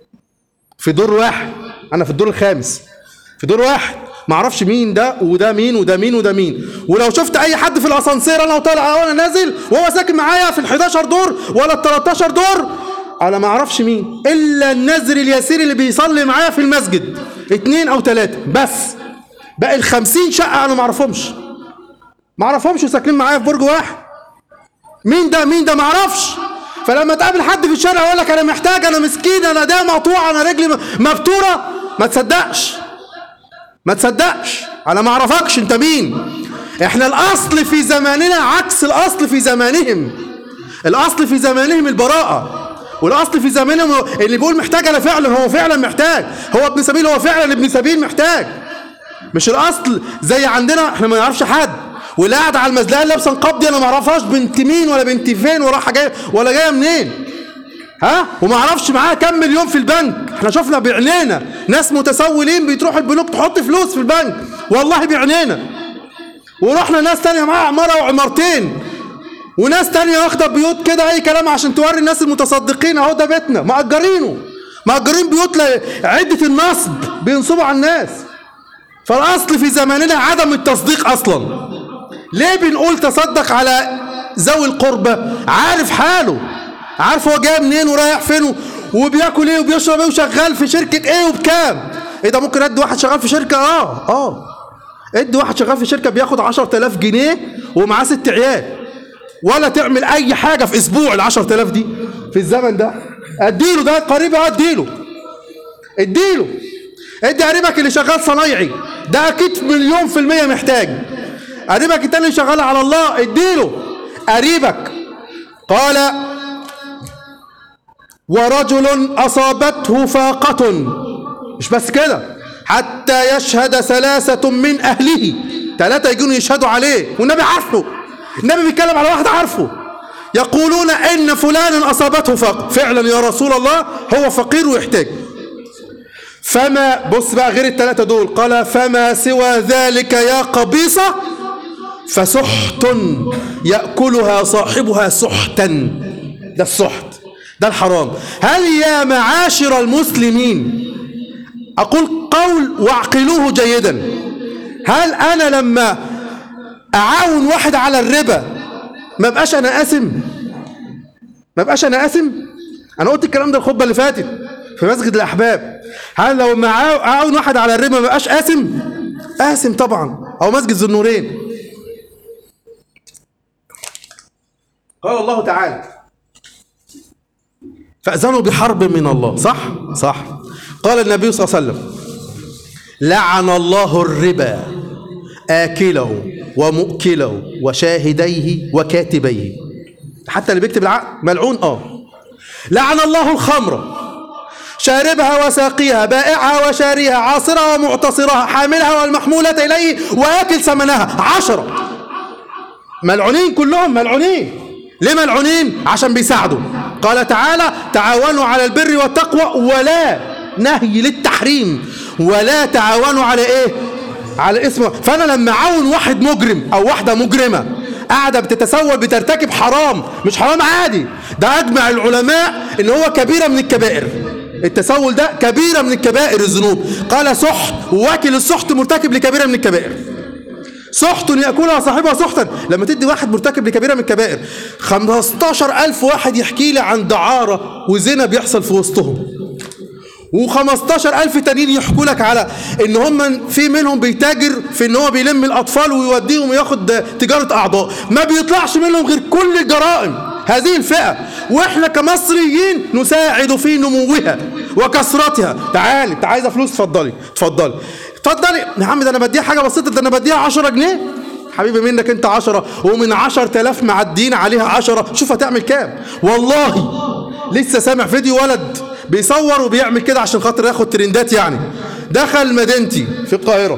في دور واحد انا في الدور الخامس في دور واحد ما اعرفش مين ده وده مين وده مين وده مين ولو شفت اي حد في الاسانسير انا وطالع وانا نازل وهو ساكن معايا في ال11 دور ولا ال13 دور انا ما اعرفش مين الا النذر اليسير اللي بيصلي معايا في المسجد اتنين او تلاتة بس باقي الخمسين شقة انا ما اعرفهمش ما اعرفهمش وساكنين معايا في برج واحد مين ده مين ده ما اعرفش فلما تقابل حد في الشارع يقول لك انا محتاج انا مسكين انا ده مقطوع انا رجلي مبتوره ما تصدقش ما تصدقش انا ما اعرفكش انت مين احنا الاصل في زماننا عكس الاصل في زمانهم الاصل في زمانهم البراءه والاصل في زمانهم اللي بيقول محتاج انا فعلا هو فعلا محتاج هو ابن سبيل هو فعلا ابن سبيل محتاج مش الاصل زي عندنا احنا ما نعرفش حد واللي قاعد على المزلقه لابسه نقاب دي انا ما اعرفهاش بنت مين ولا بنت فين ورايحه جايه ولا جايه منين ها وما اعرفش معاها كام مليون في البنك احنا شفنا بعينينا ناس متسولين بتروح البنوك تحط فلوس في البنك والله بعينينا ورحنا ناس تانية معاها عمارة وعمارتين وناس تانية واخدة بيوت كده أي كلام عشان توري الناس المتصدقين أهو ده بيتنا مأجرينه مأجرين بيوت لعدة النصب بينصبوا على الناس فالأصل في زماننا عدم التصديق أصلا ليه بنقول تصدق على ذوي القربى عارف حاله عارف هو جاي منين ورايح فين وبياكل ايه وبيشرب ايه وشغال في شركة ايه وبكام ايه ده ممكن ادي واحد شغال في شركة اه اه ادي واحد شغال في شركة بياخد 10000 جنيه ومعاه ست عيال ولا تعمل اي حاجة في اسبوع ال 10000 دي في الزمن ده اديله ده قريب اديله اديله ادي قريبك اللي شغال صنايعي ده اكيد مليون في المية محتاج قريبك التاني شغال على الله اديله قريبك قال ورجل أصابته فاقة مش بس كده حتى يشهد ثلاثة من أهله ثلاثة يجون يشهدوا عليه والنبي عارفه النبي بيتكلم على واحد عارفه يقولون إن فلانا أصابته فقر فعلا يا رسول الله هو فقير ويحتاج فما بص بقى غير الثلاثة دول قال فما سوى ذلك يا قبيصة فسحت يأكلها صاحبها سحتا ده السحت ده الحرام هل يا معاشر المسلمين أقول قول واعقلوه جيدا هل أنا لما أعاون واحد على الربا ما بقاش أنا آثم ما بقاش أنا آثم أنا قلت الكلام ده الخطبة اللي فاتت في مسجد الأحباب هل لو ما أعاون واحد على الربا ما بقاش آثم آثم طبعا أو مسجد ذو النورين قال الله تعالى فأذنوا بحرب من الله صح؟ صح قال النبي صلى الله عليه وسلم لعن الله الربا آكله ومؤكله وشاهديه وكاتبيه حتى اللي بيكتب العقد ملعون اه لعن الله الخمر شاربها وساقيها بائعها وشاريها عاصرها ومعتصرها حاملها والمحمولة إليه وآكل ثمنها عشرة ملعونين كلهم ملعونين ليه ملعونين عشان بيساعدوا قال تعالى تعاونوا على البر والتقوى ولا نهي للتحريم ولا تعاونوا على ايه على اسم فانا لما اعاون واحد مجرم او واحده مجرمه قاعده بتتسول بترتكب حرام مش حرام عادي ده أجمع العلماء إن هو كبيرة من الكبائر التسول ده كبيرة من الكبائر الذنوب قال سحت وواكل السحت مرتكب لكبيرة من الكبائر سحت يأكلها صاحبها سحتا لما تدي واحد مرتكب لكبيرة من الكبائر 15000 واحد يحكي لي عن دعارة وزنا بيحصل في وسطهم و15 ألف تانيين يحكوا لك على إن هم في منهم بيتاجر في إن هو بيلم الأطفال ويوديهم وياخد تجارة أعضاء ما بيطلعش منهم غير كل الجرائم هذه الفئة وإحنا كمصريين نساعد في نموها وكثرتها تعالي أنت عايزة فلوس اتفضلي اتفضلي اتفضلي يا عم ده أنا بديها حاجة بسيطة ده أنا بديها 10 جنيه حبيبي منك انت عشرة ومن عشر تلاف معدين عليها عشرة شوف هتعمل كام والله لسه سامع فيديو ولد بيصور وبيعمل كده عشان خاطر ياخد ترندات يعني دخل مدينتي في القاهرة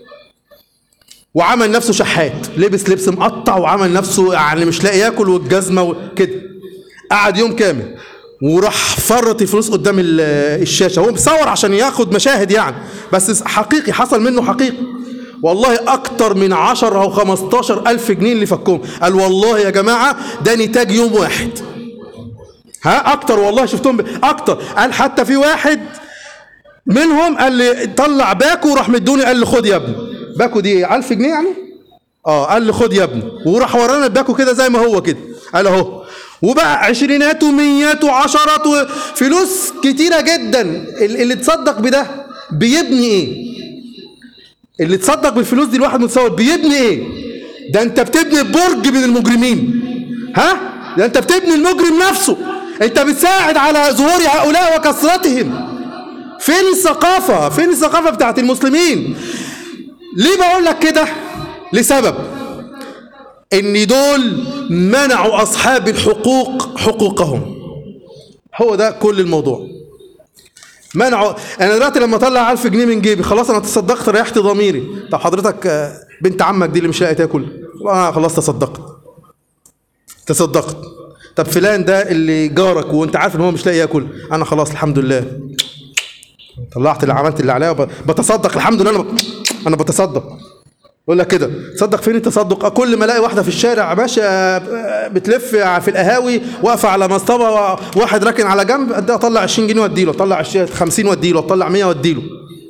وعمل نفسه شحات لبس لبس مقطع وعمل نفسه يعني مش لاقي ياكل والجزمة وكده قعد يوم كامل وراح فرط الفلوس قدام الشاشة هو بيصور عشان ياخد مشاهد يعني بس حقيقي حصل منه حقيقي والله أكتر من 10 أو 15 ألف جنيه اللي فكهم قال والله يا جماعة ده نتاج يوم واحد ها أكتر والله شفتهم ب... أكتر قال حتى في واحد منهم قال لي طلع باكو وراح مدوني قال لي خد يا ابني باكو دي 1000 جنيه يعني اه قال لي خد يا ابني وراح ورانا الباكو كده زي ما هو كده قال اهو وبقى عشرينات وميات وعشرات وفلوس كتيرة جدا اللي تصدق بده بيبني ايه اللي تصدق بالفلوس دي الواحد متصور بيبني ايه ده انت بتبني برج من المجرمين ها ده انت بتبني المجرم نفسه انت بتساعد على ظهور هؤلاء وكثرتهم فين الثقافة فين الثقافة بتاعت المسلمين ليه بقول لك كده لسبب ان دول منعوا اصحاب الحقوق حقوقهم هو ده كل الموضوع منعوا انا دلوقتي لما اطلع 1000 جنيه من جيبي خلاص انا تصدقت ريحت ضميري طب حضرتك بنت عمك دي اللي مش لاقي تاكل انا خلاص تصدقت تصدقت طب فلان ده اللي جارك وانت عارف ان هو مش لاقي ياكل انا خلاص الحمد لله طلعت اللي عملت اللي عليا بتصدق الحمد لله انا انا بتصدق يقول لك كده تصدق فين التصدق كل ما الاقي واحده في الشارع ماشيه بتلف في القهاوي واقفه على مصطبه واحد راكن على جنب اديها اطلع 20 جنيه واديله اطلع 50 واديله اطلع 100 واديله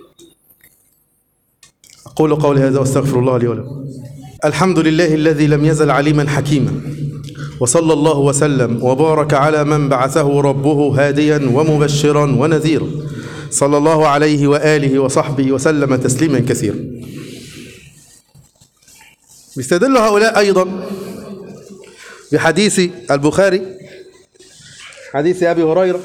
اقول قولي هذا واستغفر الله لي ولكم الحمد لله الذي لم يزل عليما حكيما وصلى الله وسلم وبارك على من بعثه ربه هاديا ومبشرا ونذيرا صلى الله عليه واله وصحبه وسلم تسليما كثيرا بيستدل هؤلاء أيضا بحديث البخاري حديث أبي هريرة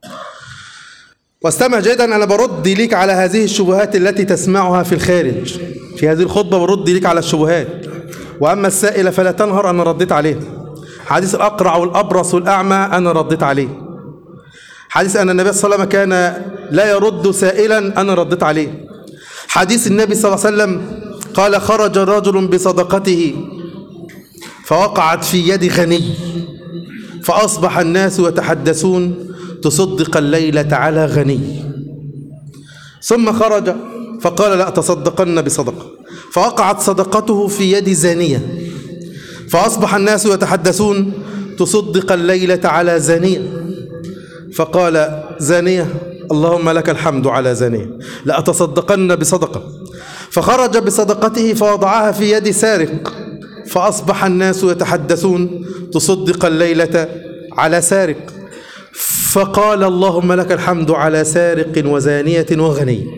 واستمع جيدا أنا برد ليك على هذه الشبهات التي تسمعها في الخارج في هذه الخطبة برد ليك على الشبهات وأما السائل فلا تنهر أنا رديت عليه حديث الأقرع والأبرص والأعمى أنا رديت عليه حديث أن النبي صلى الله عليه وسلم كان لا يرد سائلا أنا رديت عليه حديث النبي صلى الله عليه وسلم قال خرج رجل بصدقته فوقعت في يد غني فأصبح الناس يتحدثون تصدق الليلة على غني ثم خرج فقال لا تصدقن بصدقة فوقعت صدقته في يد زانية فأصبح الناس يتحدثون تصدق الليلة على زانية فقال زانية اللهم لك الحمد على زانية لأتصدقن بصدقة فخرج بصدقته فوضعها في يد سارق فأصبح الناس يتحدثون تصدق الليلة على سارق فقال اللهم لك الحمد على سارق وزانية وغني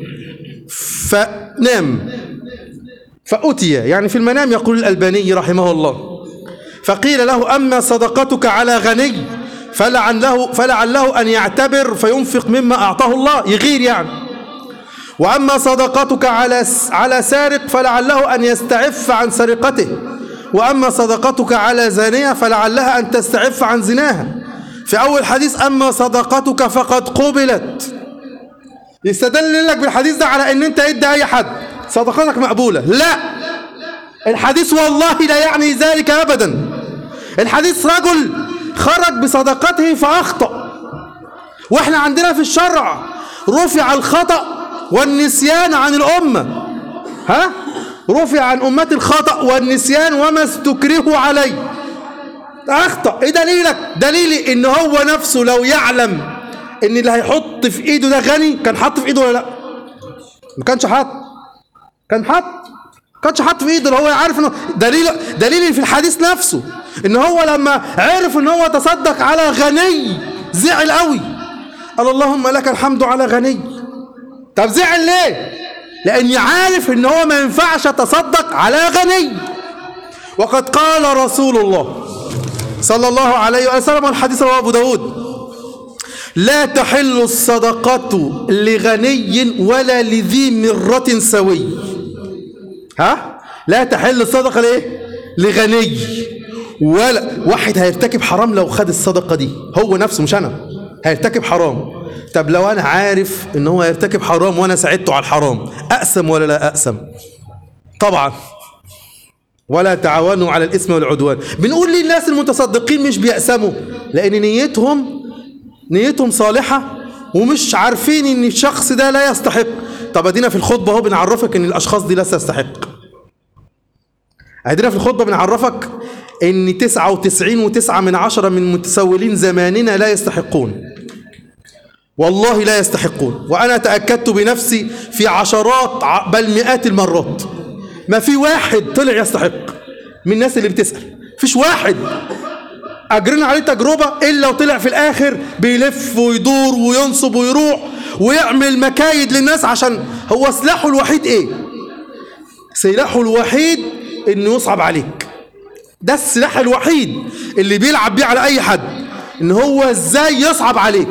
فنام فأتي يعني في المنام يقول الألباني رحمه الله فقيل له أما صدقتك على غني فلعله, فلعله أن يعتبر فينفق مما أعطاه الله يغير يعني وأما صدقتك على على سارق فلعله أن يستعف عن سرقته وأما صدقتك على زانية فلعلها أن تستعف عن زناها في أول حديث أما صدقتك فقد قبلت يستدل لك بالحديث ده على أن أنت ادى أي حد صدقتك مقبولة لا الحديث والله لا يعني ذلك أبدا الحديث رجل خرج بصدقته فأخطأ وإحنا عندنا في الشرع رفع الخطأ والنسيان عن الأمة ها رفع عن أمة الخطأ والنسيان وما استكرهوا عليه اخطا ايه دليلك دليلي ان هو نفسه لو يعلم ان اللي هيحط في ايده ده غني كان حط في ايده ولا لا ما كانش حاط كان حط ما كانش حط في ايده هو عارف انه دليل دليل في الحديث نفسه ان هو لما عرف ان هو تصدق على غني زعل قوي قال اللهم لك الحمد على غني طب زعل ليه لاني عارف ان هو ما ينفعش اتصدق على غني وقد قال رسول الله صلى الله عليه وسلم والحديث رواه ابو داود لا تحل الصدقة لغني ولا لذي مرة سوي ها لا تحل الصدقة ليه لغني ولا واحد هيرتكب حرام لو خد الصدقة دي هو نفسه مش أنا هيرتكب حرام طب لو أنا عارف إن هو هيرتكب حرام وأنا ساعدته على الحرام أقسم ولا لا أقسم طبعا ولا تعاونوا على الإثم والعدوان بنقول للناس المتصدقين مش بيأسموا لأن نيتهم نيتهم صالحة ومش عارفين ان الشخص ده لا يستحق طب ادينا في الخطبة اهو بنعرفك ان الاشخاص دي لا تستحق ادينا في الخطبة بنعرفك ان تسعة وتسعين وتسعة من عشرة من متسولين زماننا لا يستحقون والله لا يستحقون وانا تأكدت بنفسي في عشرات بل مئات المرات ما في واحد طلع يستحق من الناس اللي بتسأل فيش واحد اجرنا عليه تجربة الا وطلع في الاخر بيلف ويدور وينصب ويروح ويعمل مكايد للناس عشان هو سلاحه الوحيد ايه سلاحه الوحيد انه يصعب عليك ده السلاح الوحيد اللي بيلعب بيه على اي حد ان هو ازاي يصعب عليك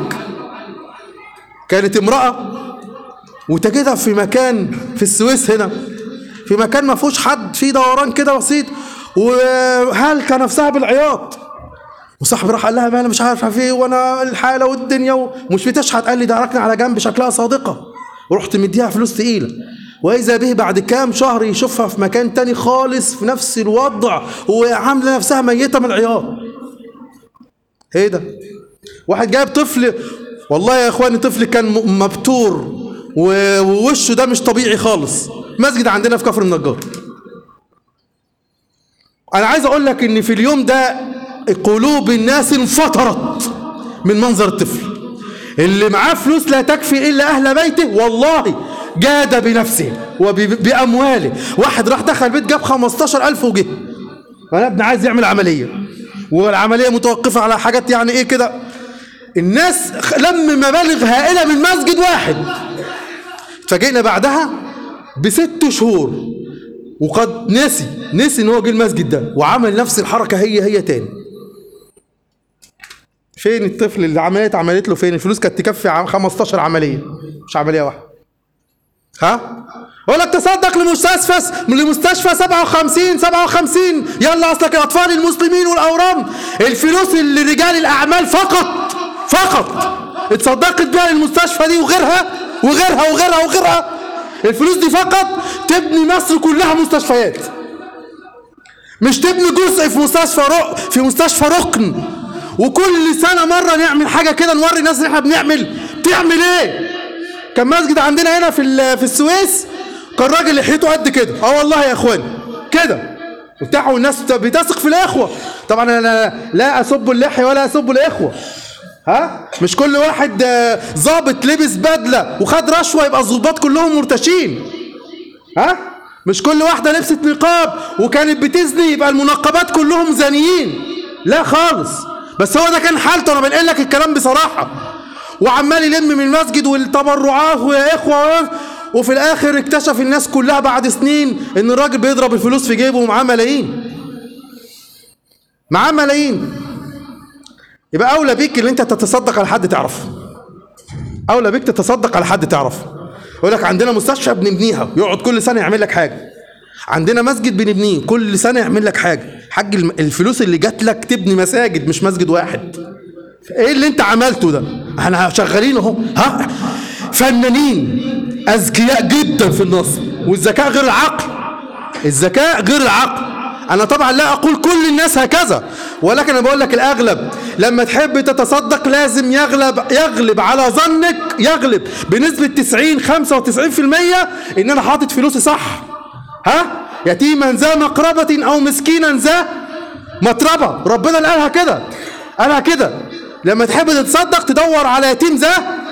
كانت امرأة وتجدها في مكان في السويس هنا في مكان ما فيهوش حد في دوران كده بسيط وهلكة نفسها بالعياط وصاحبي راح قال لها ما انا مش عارفه في ايه وانا الحاله والدنيا ومش بتشحت قال لي ده ركن على جنب شكلها صادقه ورحت مديها فلوس تقيله واذا به بعد كام شهر يشوفها في مكان تاني خالص في نفس الوضع وعامله نفسها ميته من العياط ايه ده واحد جايب طفل والله يا اخواني طفل كان مبتور ووشه ده مش طبيعي خالص مسجد عندنا في كفر النجار انا عايز اقول لك ان في اليوم ده قلوب الناس انفطرت من منظر الطفل اللي معاه فلوس لا تكفي إلا أهل بيته والله جاد بنفسه وبأمواله واحد راح دخل بيت جاب 15000 وجه أنا ابن عايز يعمل عملية والعملية متوقفة على حاجات يعني إيه كده الناس لم مبالغ هائلة من مسجد واحد فجئنا بعدها بست شهور وقد نسي نسي ان هو جه المسجد ده وعمل نفس الحركة هي هي تاني فين الطفل اللي العمليه اتعملت له فين الفلوس كانت تكفي 15 عمليه مش عمليه واحده ها ولا تصدق لمستشفى لمستشفى 57 57 يلا اصلك الاطفال المسلمين والاورام الفلوس اللي رجال الاعمال فقط فقط اتصدقت بيها للمستشفى دي وغيرها وغيرها وغيرها وغيرها الفلوس دي فقط تبني مصر كلها مستشفيات مش تبني جزء في مستشفى رق في مستشفى ركن وكل سنة مرة نعمل حاجة كده نوري الناس ان احنا بنعمل تعمل ايه كان مسجد عندنا هنا في في السويس كان راجل لحيته قد كده اه والله يا اخوان كده وبتاع والناس بتثق في الاخوه طبعا انا لا اسب اللحيه ولا اسب الاخوه ها مش كل واحد ظابط لبس بدله وخد رشوه يبقى الظباط كلهم مرتشين ها مش كل واحده لبست نقاب وكانت بتزني يبقى المنقبات كلهم زانيين لا خالص بس هو ده كان حالته انا بنقل لك الكلام بصراحه وعمال يلم من المسجد والتبرعات ويا اخوه وفي الاخر اكتشف الناس كلها بعد سنين ان الراجل بيضرب الفلوس في جيبه ومعاه ملايين معاه ملايين يبقى اولى بيك ان انت تتصدق على حد تعرفه اولى بيك تتصدق على حد تعرفه يقول لك عندنا مستشفى بنبنيها يقعد كل سنه يعمل لك حاجه عندنا مسجد بنبنيه كل سنه يعمل لك حاجه حاج الفلوس اللي جات لك تبني مساجد مش مسجد واحد ايه اللي انت عملته ده احنا شغالين اهو ها فنانين اذكياء جدا في النص والذكاء غير العقل الذكاء غير العقل انا طبعا لا اقول كل الناس هكذا ولكن انا بقول لك الاغلب لما تحب تتصدق لازم يغلب يغلب على ظنك يغلب بنسبه 90 95% ان انا حاطط فلوسي صح ها يتيما ذا مقربة أو مسكينا ذا مطربة ربنا اللي قالها كده قالها كده لما تحب تتصدق تدور على يتيم ذا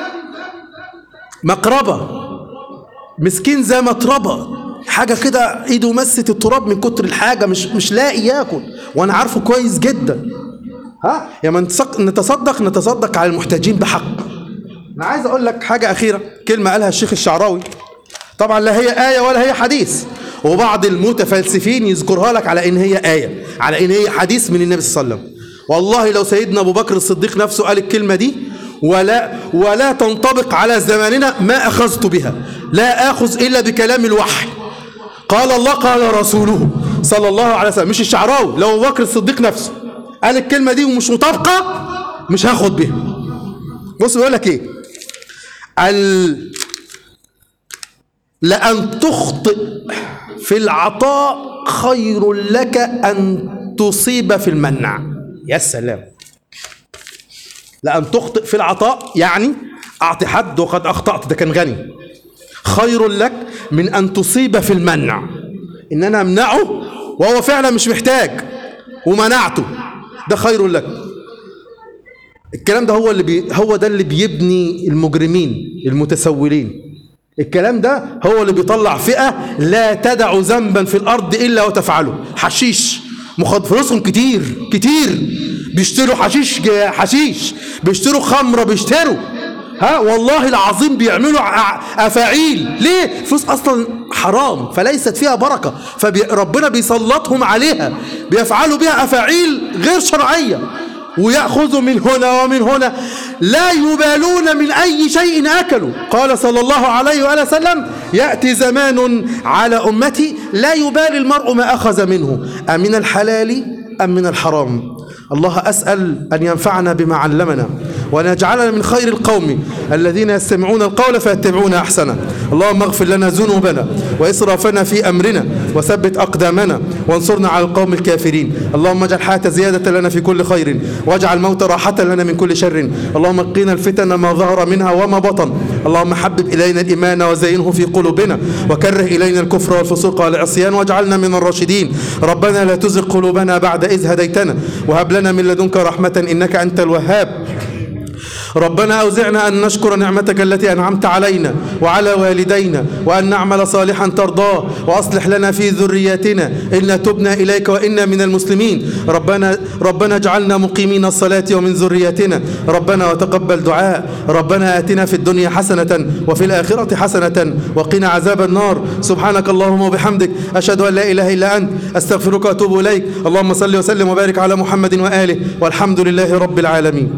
مقربة مسكين ذا مطربة حاجة كده ايده مست التراب من كتر الحاجة مش مش لاقي ياكل وانا عارفه كويس جدا ها يا من نتصدق نتصدق على المحتاجين بحق انا عايز اقول لك حاجة اخيرة كلمة قالها الشيخ الشعراوي طبعا لا هي آية ولا هي حديث وبعض المتفلسفين يذكرها لك على ان هي آية على ان هي حديث من النبي صلى الله عليه وسلم والله لو سيدنا ابو بكر الصديق نفسه قال الكلمة دي ولا ولا تنطبق على زماننا ما اخذت بها لا اخذ الا بكلام الوحي قال الله قال رسوله صلى الله عليه وسلم مش الشعراوي لو ابو بكر الصديق نفسه قال الكلمة دي ومش مطابقة مش هاخد بيها بص بيقول لك ايه ال... لأن تخطئ في العطاء خير لك أن تصيب في المنع يا سلام لأن تخطئ في العطاء يعني أعطي حد وقد أخطأت ده كان غني خير لك من أن تصيب في المنع إن أنا أمنعه وهو فعلا مش محتاج ومنعته ده خير لك الكلام ده هو اللي بي هو ده اللي بيبني المجرمين المتسولين الكلام ده هو اللي بيطلع فئة لا تدع ذنبا في الأرض إلا وتفعله حشيش مخد فلوسهم كتير كتير بيشتروا حشيش حشيش بيشتروا خمرة بيشتروا ها والله العظيم بيعملوا أفاعيل ليه فلوس أصلا حرام فليست فيها بركة فربنا بيسلطهم عليها بيفعلوا بها أفاعيل غير شرعية ويأخذوا من هنا ومن هنا لا يبالون من أي شيء أكلوا قال صلى الله عليه وآله وسلم يأتي زمان على أمتي لا يبالي المرء ما أخذ منه أمن الحلال أم من الحرام الله أسأل أن ينفعنا بما علمنا وأن يجعلنا من خير القوم الذين يستمعون القول فيتبعون أحسنه اللهم اغفر لنا ذنوبنا وإسرافنا في أمرنا وثبت أقدامنا وانصرنا على القوم الكافرين اللهم اجعل الحياة زيادة لنا في كل خير واجعل الموت راحة لنا من كل شر اللهم قنا الفتن ما ظهر منها وما بطن اللهم حبب إلينا الإيمان وزينه في قلوبنا وكره إلينا الكفر والفسوق والعصيان واجعلنا من الراشدين ربنا لا تزغ قلوبنا بعد إذ هديتنا وهب لنا من لدنك رحمة إنك أنت الوهاب ربنا أوزعنا أن نشكر نعمتك التي أنعمت علينا وعلى والدينا وأن نعمل صالحا ترضاه وأصلح لنا في ذرياتنا إنا تبنا إليك وإنا من المسلمين ربنا ربنا اجعلنا مقيمين الصلاة ومن ذرياتنا ربنا وتقبل دعاء ربنا آتنا في الدنيا حسنة وفي الآخرة حسنة وقنا عذاب النار سبحانك اللهم وبحمدك أشهد أن لا إله إلا أنت أستغفرك وأتوب إليك اللهم صل وسلم وبارك على محمد وآله والحمد لله رب العالمين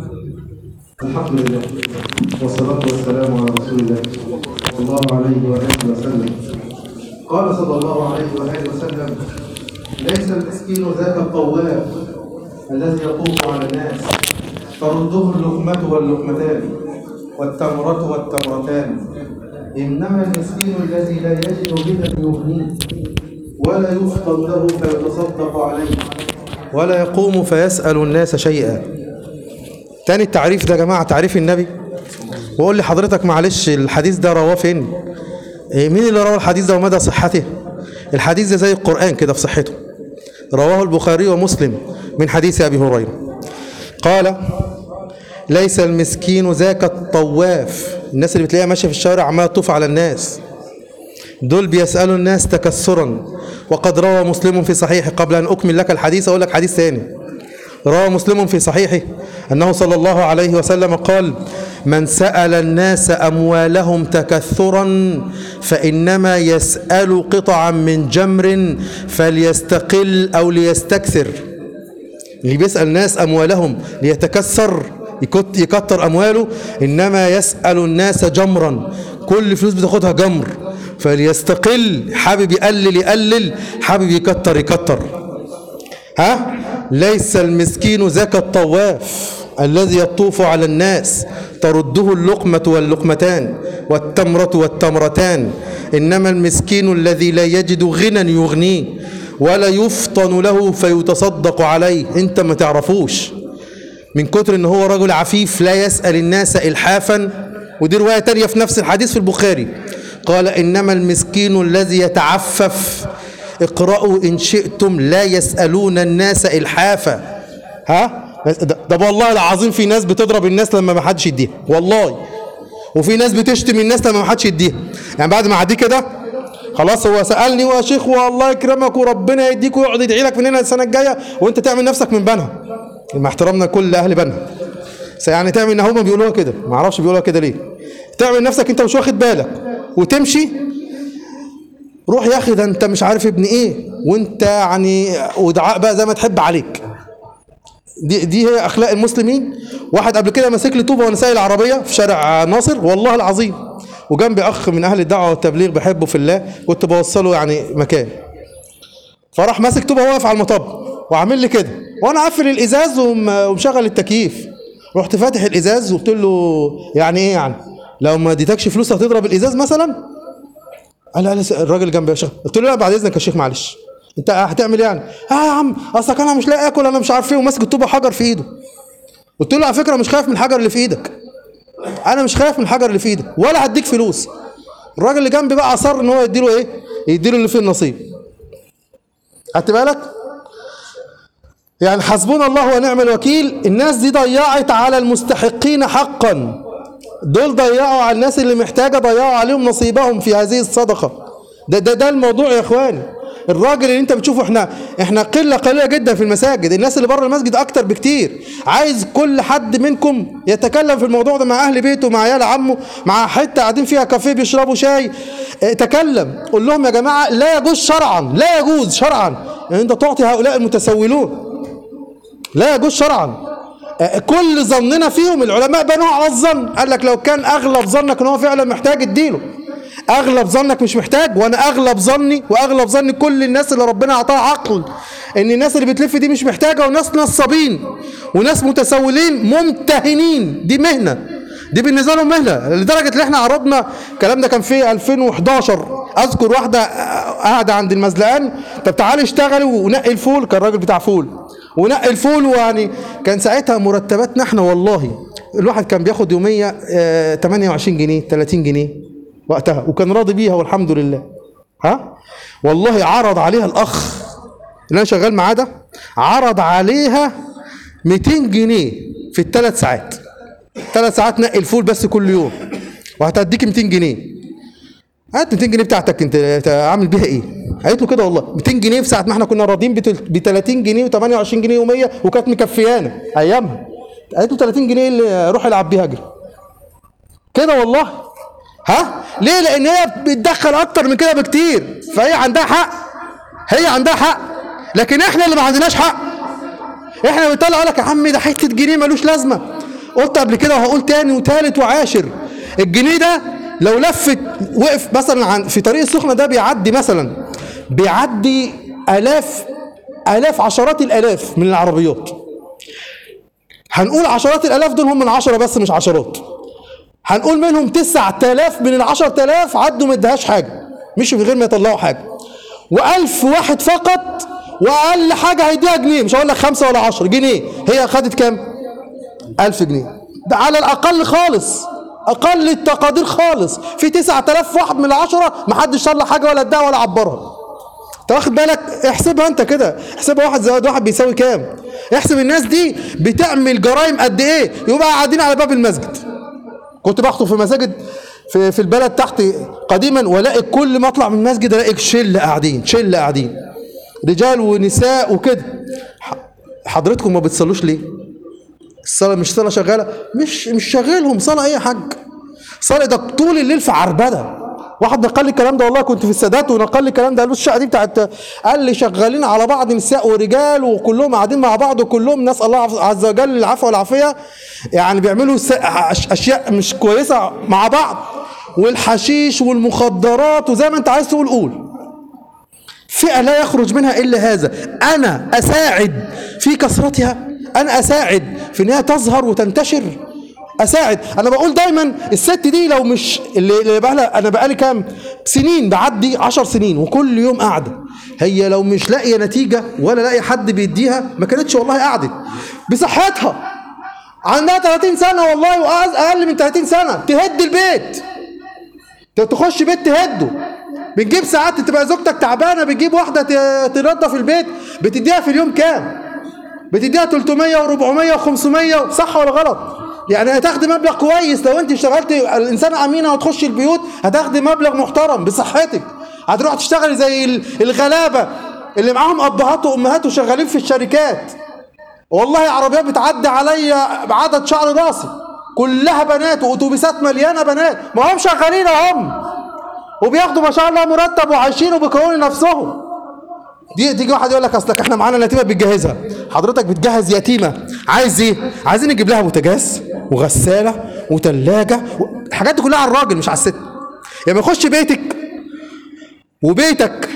الحمد لله والصلاة والسلام على رسول الله صلى الله عليه وآله وسلم قال صلى الله عليه وآله وسلم ليس المسكين ذاك الطواب الذي يطوف على الناس ترده اللقمة واللقمتان والتمرة والتمرتان إنما المسكين الذي لا يجد غنى يغنيه ولا يفطن له فيتصدق عليه ولا يقوم فيسأل الناس شيئا تاني التعريف ده يا جماعة تعريف النبي وقول لي حضرتك معلش الحديث ده رواه فين إيه مين اللي روى الحديث ده ومدى صحته الحديث ده زي القرآن كده في صحته رواه البخاري ومسلم من حديث أبي هريرة قال ليس المسكين ذاك الطواف الناس اللي بتلاقيها ماشية في الشارع عمالة تطوف على الناس دول بيسألوا الناس تكسرا وقد روى مسلم في صحيحه قبل أن أكمل لك الحديث أقول لك حديث ثاني روى مسلم في صحيحه أنه صلى الله عليه وسلم قال من سأل الناس أموالهم تكثرا فإنما يسأل قطعا من جمر فليستقل أو ليستكثر اللي بيسأل الناس أموالهم ليتكسر يكتر أمواله إنما يسأل الناس جمرا كل فلوس بتاخدها جمر فليستقل حابب يقلل يقلل حابب يكتر يكتر ها ليس المسكين ذاك الطواف الذي يطوف على الناس ترده اللقمة واللقمتان والتمرة والتمرتان إنما المسكين الذي لا يجد غنى يغنيه ولا يفطن له فيتصدق عليه انت ما تعرفوش من كتر ان هو رجل عفيف لا يسأل الناس إلحافا ودي رواية تانية في نفس الحديث في البخاري قال إنما المسكين الذي يتعفف اقرأوا إن شئتم لا يسألون الناس إلحافا ها ده, ده والله العظيم في ناس بتضرب الناس لما ما حدش يديها والله وفي ناس بتشتم الناس لما ما حدش يديها يعني بعد ما عديه كده خلاص هو سالني يا شيخ والله يكرمك وربنا يديك ويقعد يدعي لك من هنا السنه الجايه وانت تعمل نفسك من بنها مع احترامنا لكل اهل بنها بس يعني تعمل ان هم بيقولوها كده ما اعرفش بيقولوها كده ليه تعمل نفسك انت مش واخد بالك وتمشي روح يا اخي ده انت مش عارف ابن ايه وانت يعني ودعاء بقى زي ما تحب عليك دي دي هي اخلاق المسلمين واحد قبل كده ماسك لي طوبه وانا سايق العربيه في شارع ناصر والله العظيم وجنبي اخ من اهل الدعوه والتبليغ بحبه في الله كنت بوصله يعني مكان فراح ماسك طوبه واقف على المطب وعامل لي كده وانا قافل الازاز وم- ومشغل التكييف رحت فاتح الازاز وقلت له يعني ايه يعني لو ما اديتكش فلوس هتضرب الازاز مثلا قال لا لا الراجل جنبي يا شيخ قلت له لا بعد اذنك يا شيخ معلش انت هتعمل ايه يعني اه يا عم اصلك انا مش لاقي اكل انا مش عارف ايه وماسك الطوبه حجر في ايده قلت له على فكره مش خايف من الحجر اللي في ايدك انا مش خايف من الحجر اللي في ايدك ولا هديك فلوس الراجل اللي جنبي بقى اصر ان هو يديله ايه يديله اللي فيه النصيب خدت بالك يعني حسبنا الله ونعم الوكيل الناس دي ضيعت على المستحقين حقا دول ضيعوا على الناس اللي محتاجه ضيعوا عليهم نصيبهم في هذه الصدقه ده ده ده الموضوع يا اخواني الراجل اللي انت بتشوفه احنا احنا قله قليله جدا في المساجد الناس اللي بره المسجد اكتر بكتير عايز كل حد منكم يتكلم في الموضوع ده مع اهل بيته مع عيال عمه مع حته قاعدين فيها كافيه بيشربوا شاي اه، تكلم قول لهم يا جماعه لا يجوز شرعا لا يجوز شرعا ان انت تعطي هؤلاء المتسولون لا يجوز شرعا آه، كل ظننا فيهم العلماء بنوا على الظن قال لك لو كان اغلب ظنك ان هو فعلا محتاج اديله اغلب ظنك مش محتاج وانا اغلب ظني واغلب ظن كل الناس اللي ربنا اعطاها عقل ان الناس اللي بتلف دي مش محتاجه وناس نصابين وناس متسولين ممتهنين دي مهنه دي بالنسبه لهم مهنه لدرجه ان احنا عرضنا الكلام ده كان في 2011 اذكر واحده آه، قاعده عند المزلقان طب تعالي اشتغلي ونقي الفول كان راجل بتاع فول ونقي الفول ويعني كان ساعتها مرتباتنا احنا والله الواحد كان بياخد يوميه آه، 28 جنيه 30 جنيه وقتها وكان راضي بيها والحمد لله ها والله عرض عليها الاخ اللي انا شغال معاه ده عرض عليها 200 جنيه في الثلاث ساعات ثلاث ساعات نقي الفول بس كل يوم وهتديك 200 جنيه هات 200 جنيه بتاعتك انت انت عامل بيها ايه؟ قالت له كده والله 200 جنيه في ساعه ما احنا كنا راضيين ب 30 جنيه و28 جنيه يوميه وكانت مكفيانا ايامها قالت له 30 جنيه اللي روح العب بيها اجري كده والله ها ليه لان هي بتدخل اكتر من كده بكتير فهي عندها حق هي عندها حق لكن احنا اللي ما عندناش حق احنا بنطلع لك يا عم ده حته جنيه ملوش لازمه قلت قبل كده وهقول تاني وتالت وعاشر الجنيه ده لو لفت وقف مثلا عن في طريق السخنه ده بيعدي مثلا بيعدي الاف الاف عشرات الالاف من العربيات هنقول عشرات الالاف دول هم من عشرة بس مش عشرات هنقول منهم 9000 من ال 10000 عدوا ما ادهاش حاجه مشوا من غير ما يطلعوا حاجه و1000 واحد فقط واقل حاجه هيديها جنيه مش هقول لك خمسه ولا 10 جنيه هي خدت كام؟ 1000 جنيه ده على الاقل خالص اقل التقادير خالص في 9000 واحد من العشرة ما حدش طلع حاجه ولا اداها ولا عبرها انت واخد بالك احسبها انت كده احسبها واحد زائد واحد بيساوي كام احسب الناس دي بتعمل جرائم قد ايه يبقى قاعدين على باب المسجد كنت بخطب في مساجد في, في البلد تحت قديما والاقي كل ما اطلع من المسجد الاقي شله قاعدين شله قاعدين رجال ونساء وكده ح- حضرتكم ما بتصلوش ليه الصلاه مش صلاه شغاله مش مش شاغلهم صلاه اي حاج صلاه ده طول الليل في عربده واحد نقل لي الكلام ده والله كنت في السادات ونقل لي الكلام ده قال بص الشقه دي بتاعت قال لي شغالين على بعض نساء ورجال وكلهم قاعدين مع بعض وكلهم نسال الله عز وجل العفو والعافيه يعني بيعملوا س- أش- اشياء مش كويسه مع بعض والحشيش والمخدرات وزي ما انت عايز تقول قول فئة لا يخرج منها إلا هذا أنا أساعد في كثرتها أنا أساعد في إنها تظهر وتنتشر أساعد أنا بقول دايما الست دي لو مش اللي اللي بقى لها أنا بقالي كام سنين بعدي عشر سنين وكل يوم قاعدة هي لو مش لاقية نتيجة ولا لاقية حد بيديها ما كانتش والله قعدت بصحتها عندها 30 سنة والله وأقل من 30 سنة تهد البيت تخش بيت تهده بنجيب ساعات تبقى زوجتك تعبانه بتجيب واحده ت- تنظف البيت بتديها في اليوم كام بتديها 300 و400 و500 صح ولا غلط يعني هتاخدي مبلغ كويس لو انت اشتغلتي الانسان امينه وتخشي البيوت هتاخدي مبلغ محترم بصحتك هتروح تشتغلي زي ال- الغلابه اللي معاهم ابهات وامهات وشغالين في الشركات والله عربيات بتعدي عليا بعدد شعر راسي كلها بنات واتوبيسات مليانه بنات ما هم شغالين هم وبياخدوا ما شاء الله مرتب وعايشين وبيكونوا نفسهم دي تيجي واحد يقول لك اصلك احنا معانا يتيمه بتجهزها حضرتك بتجهز يتيمه عايز ايه عايزين نجيب لها بوتاجاز وغساله وثلاجه و... الحاجات دي كلها على الراجل مش على الست يعني يخش بيتك وبيتك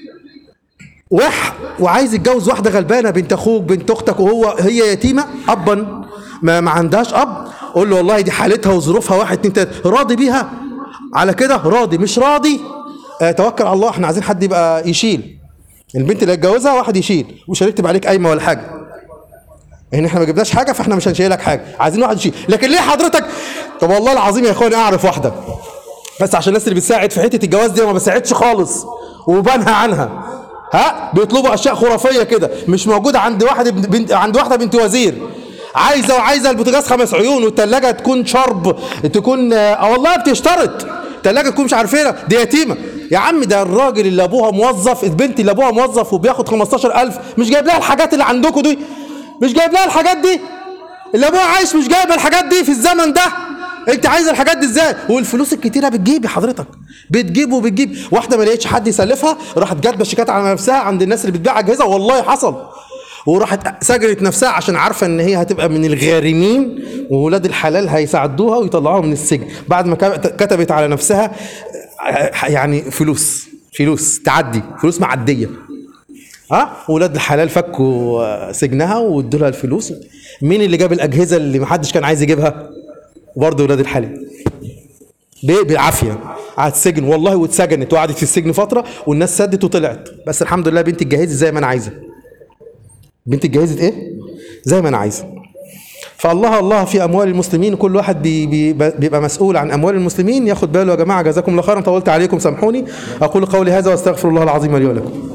وح وعايز يتجوز واحده غلبانه بنت اخوك بنت اختك وهو هي يتيمه ابا ما, ما عندهاش اب قول له والله دي حالتها وظروفها واحد اتنين تلاته راضي بيها على كده راضي مش راضي آه توكل على الله احنا عايزين حد يبقى يشيل البنت اللي هتجوزها واحد يشيل مش هنكتب عليك قايمه ولا حاجه ان احنا ما جبناش حاجه فاحنا مش هنشيلك حاجه عايزين واحد يشيل لكن ليه حضرتك طب والله العظيم يا اخواني اعرف واحده بس عشان الناس اللي بتساعد في حته الجواز دي ما بساعدش خالص وبنهى عنها ها بيطلبوا اشياء خرافيه كده مش موجوده عند واحد ابن- بنت عند واحده بنت وزير عايزه وعايزه البوتاجاز خمس عيون والثلاجه تكون شرب تكون اه والله بتشترط الثلاجه تكون مش عارف ايه دي يتيمه يا عم ده الراجل اللي ابوها موظف البنت اللي ابوها موظف وبياخد 15000 مش جايب لها الحاجات اللي عندكم دي مش جايب لها الحاجات دي اللي ابوها عايش مش جايب الحاجات دي في الزمن ده انت عايز الحاجات دي ازاي والفلوس الكتيره بتجيب يا حضرتك بتجيب وبتجيب واحده ما لقيتش حد يسلفها راحت جات شيكات على نفسها عند الناس اللي بتبيع اجهزه والله حصل وراحت سجلت نفسها عشان عارفه ان هي هتبقى من الغارمين وولاد الحلال هيساعدوها ويطلعوها من السجن بعد ما كتبت على نفسها يعني فلوس فلوس تعدي فلوس معديه ها ولاد الحلال فكوا سجنها وادوا لها الفلوس مين اللي جاب الاجهزه اللي محدش كان عايز يجيبها برضه ولاد الحلال ليه بالعافيه قعدت سجن والله واتسجنت وقعدت في السجن فتره والناس سدت وطلعت بس الحمد لله بنتي اتجهزت زي ما انا عايزه بنتي اتجهزت ايه زي ما انا عايزه فالله الله في اموال المسلمين كل واحد بي بي بيبقى مسؤول عن اموال المسلمين ياخد باله يا جماعه جزاكم الله خيرا طولت عليكم سامحوني اقول قولي هذا واستغفر الله العظيم لي ولكم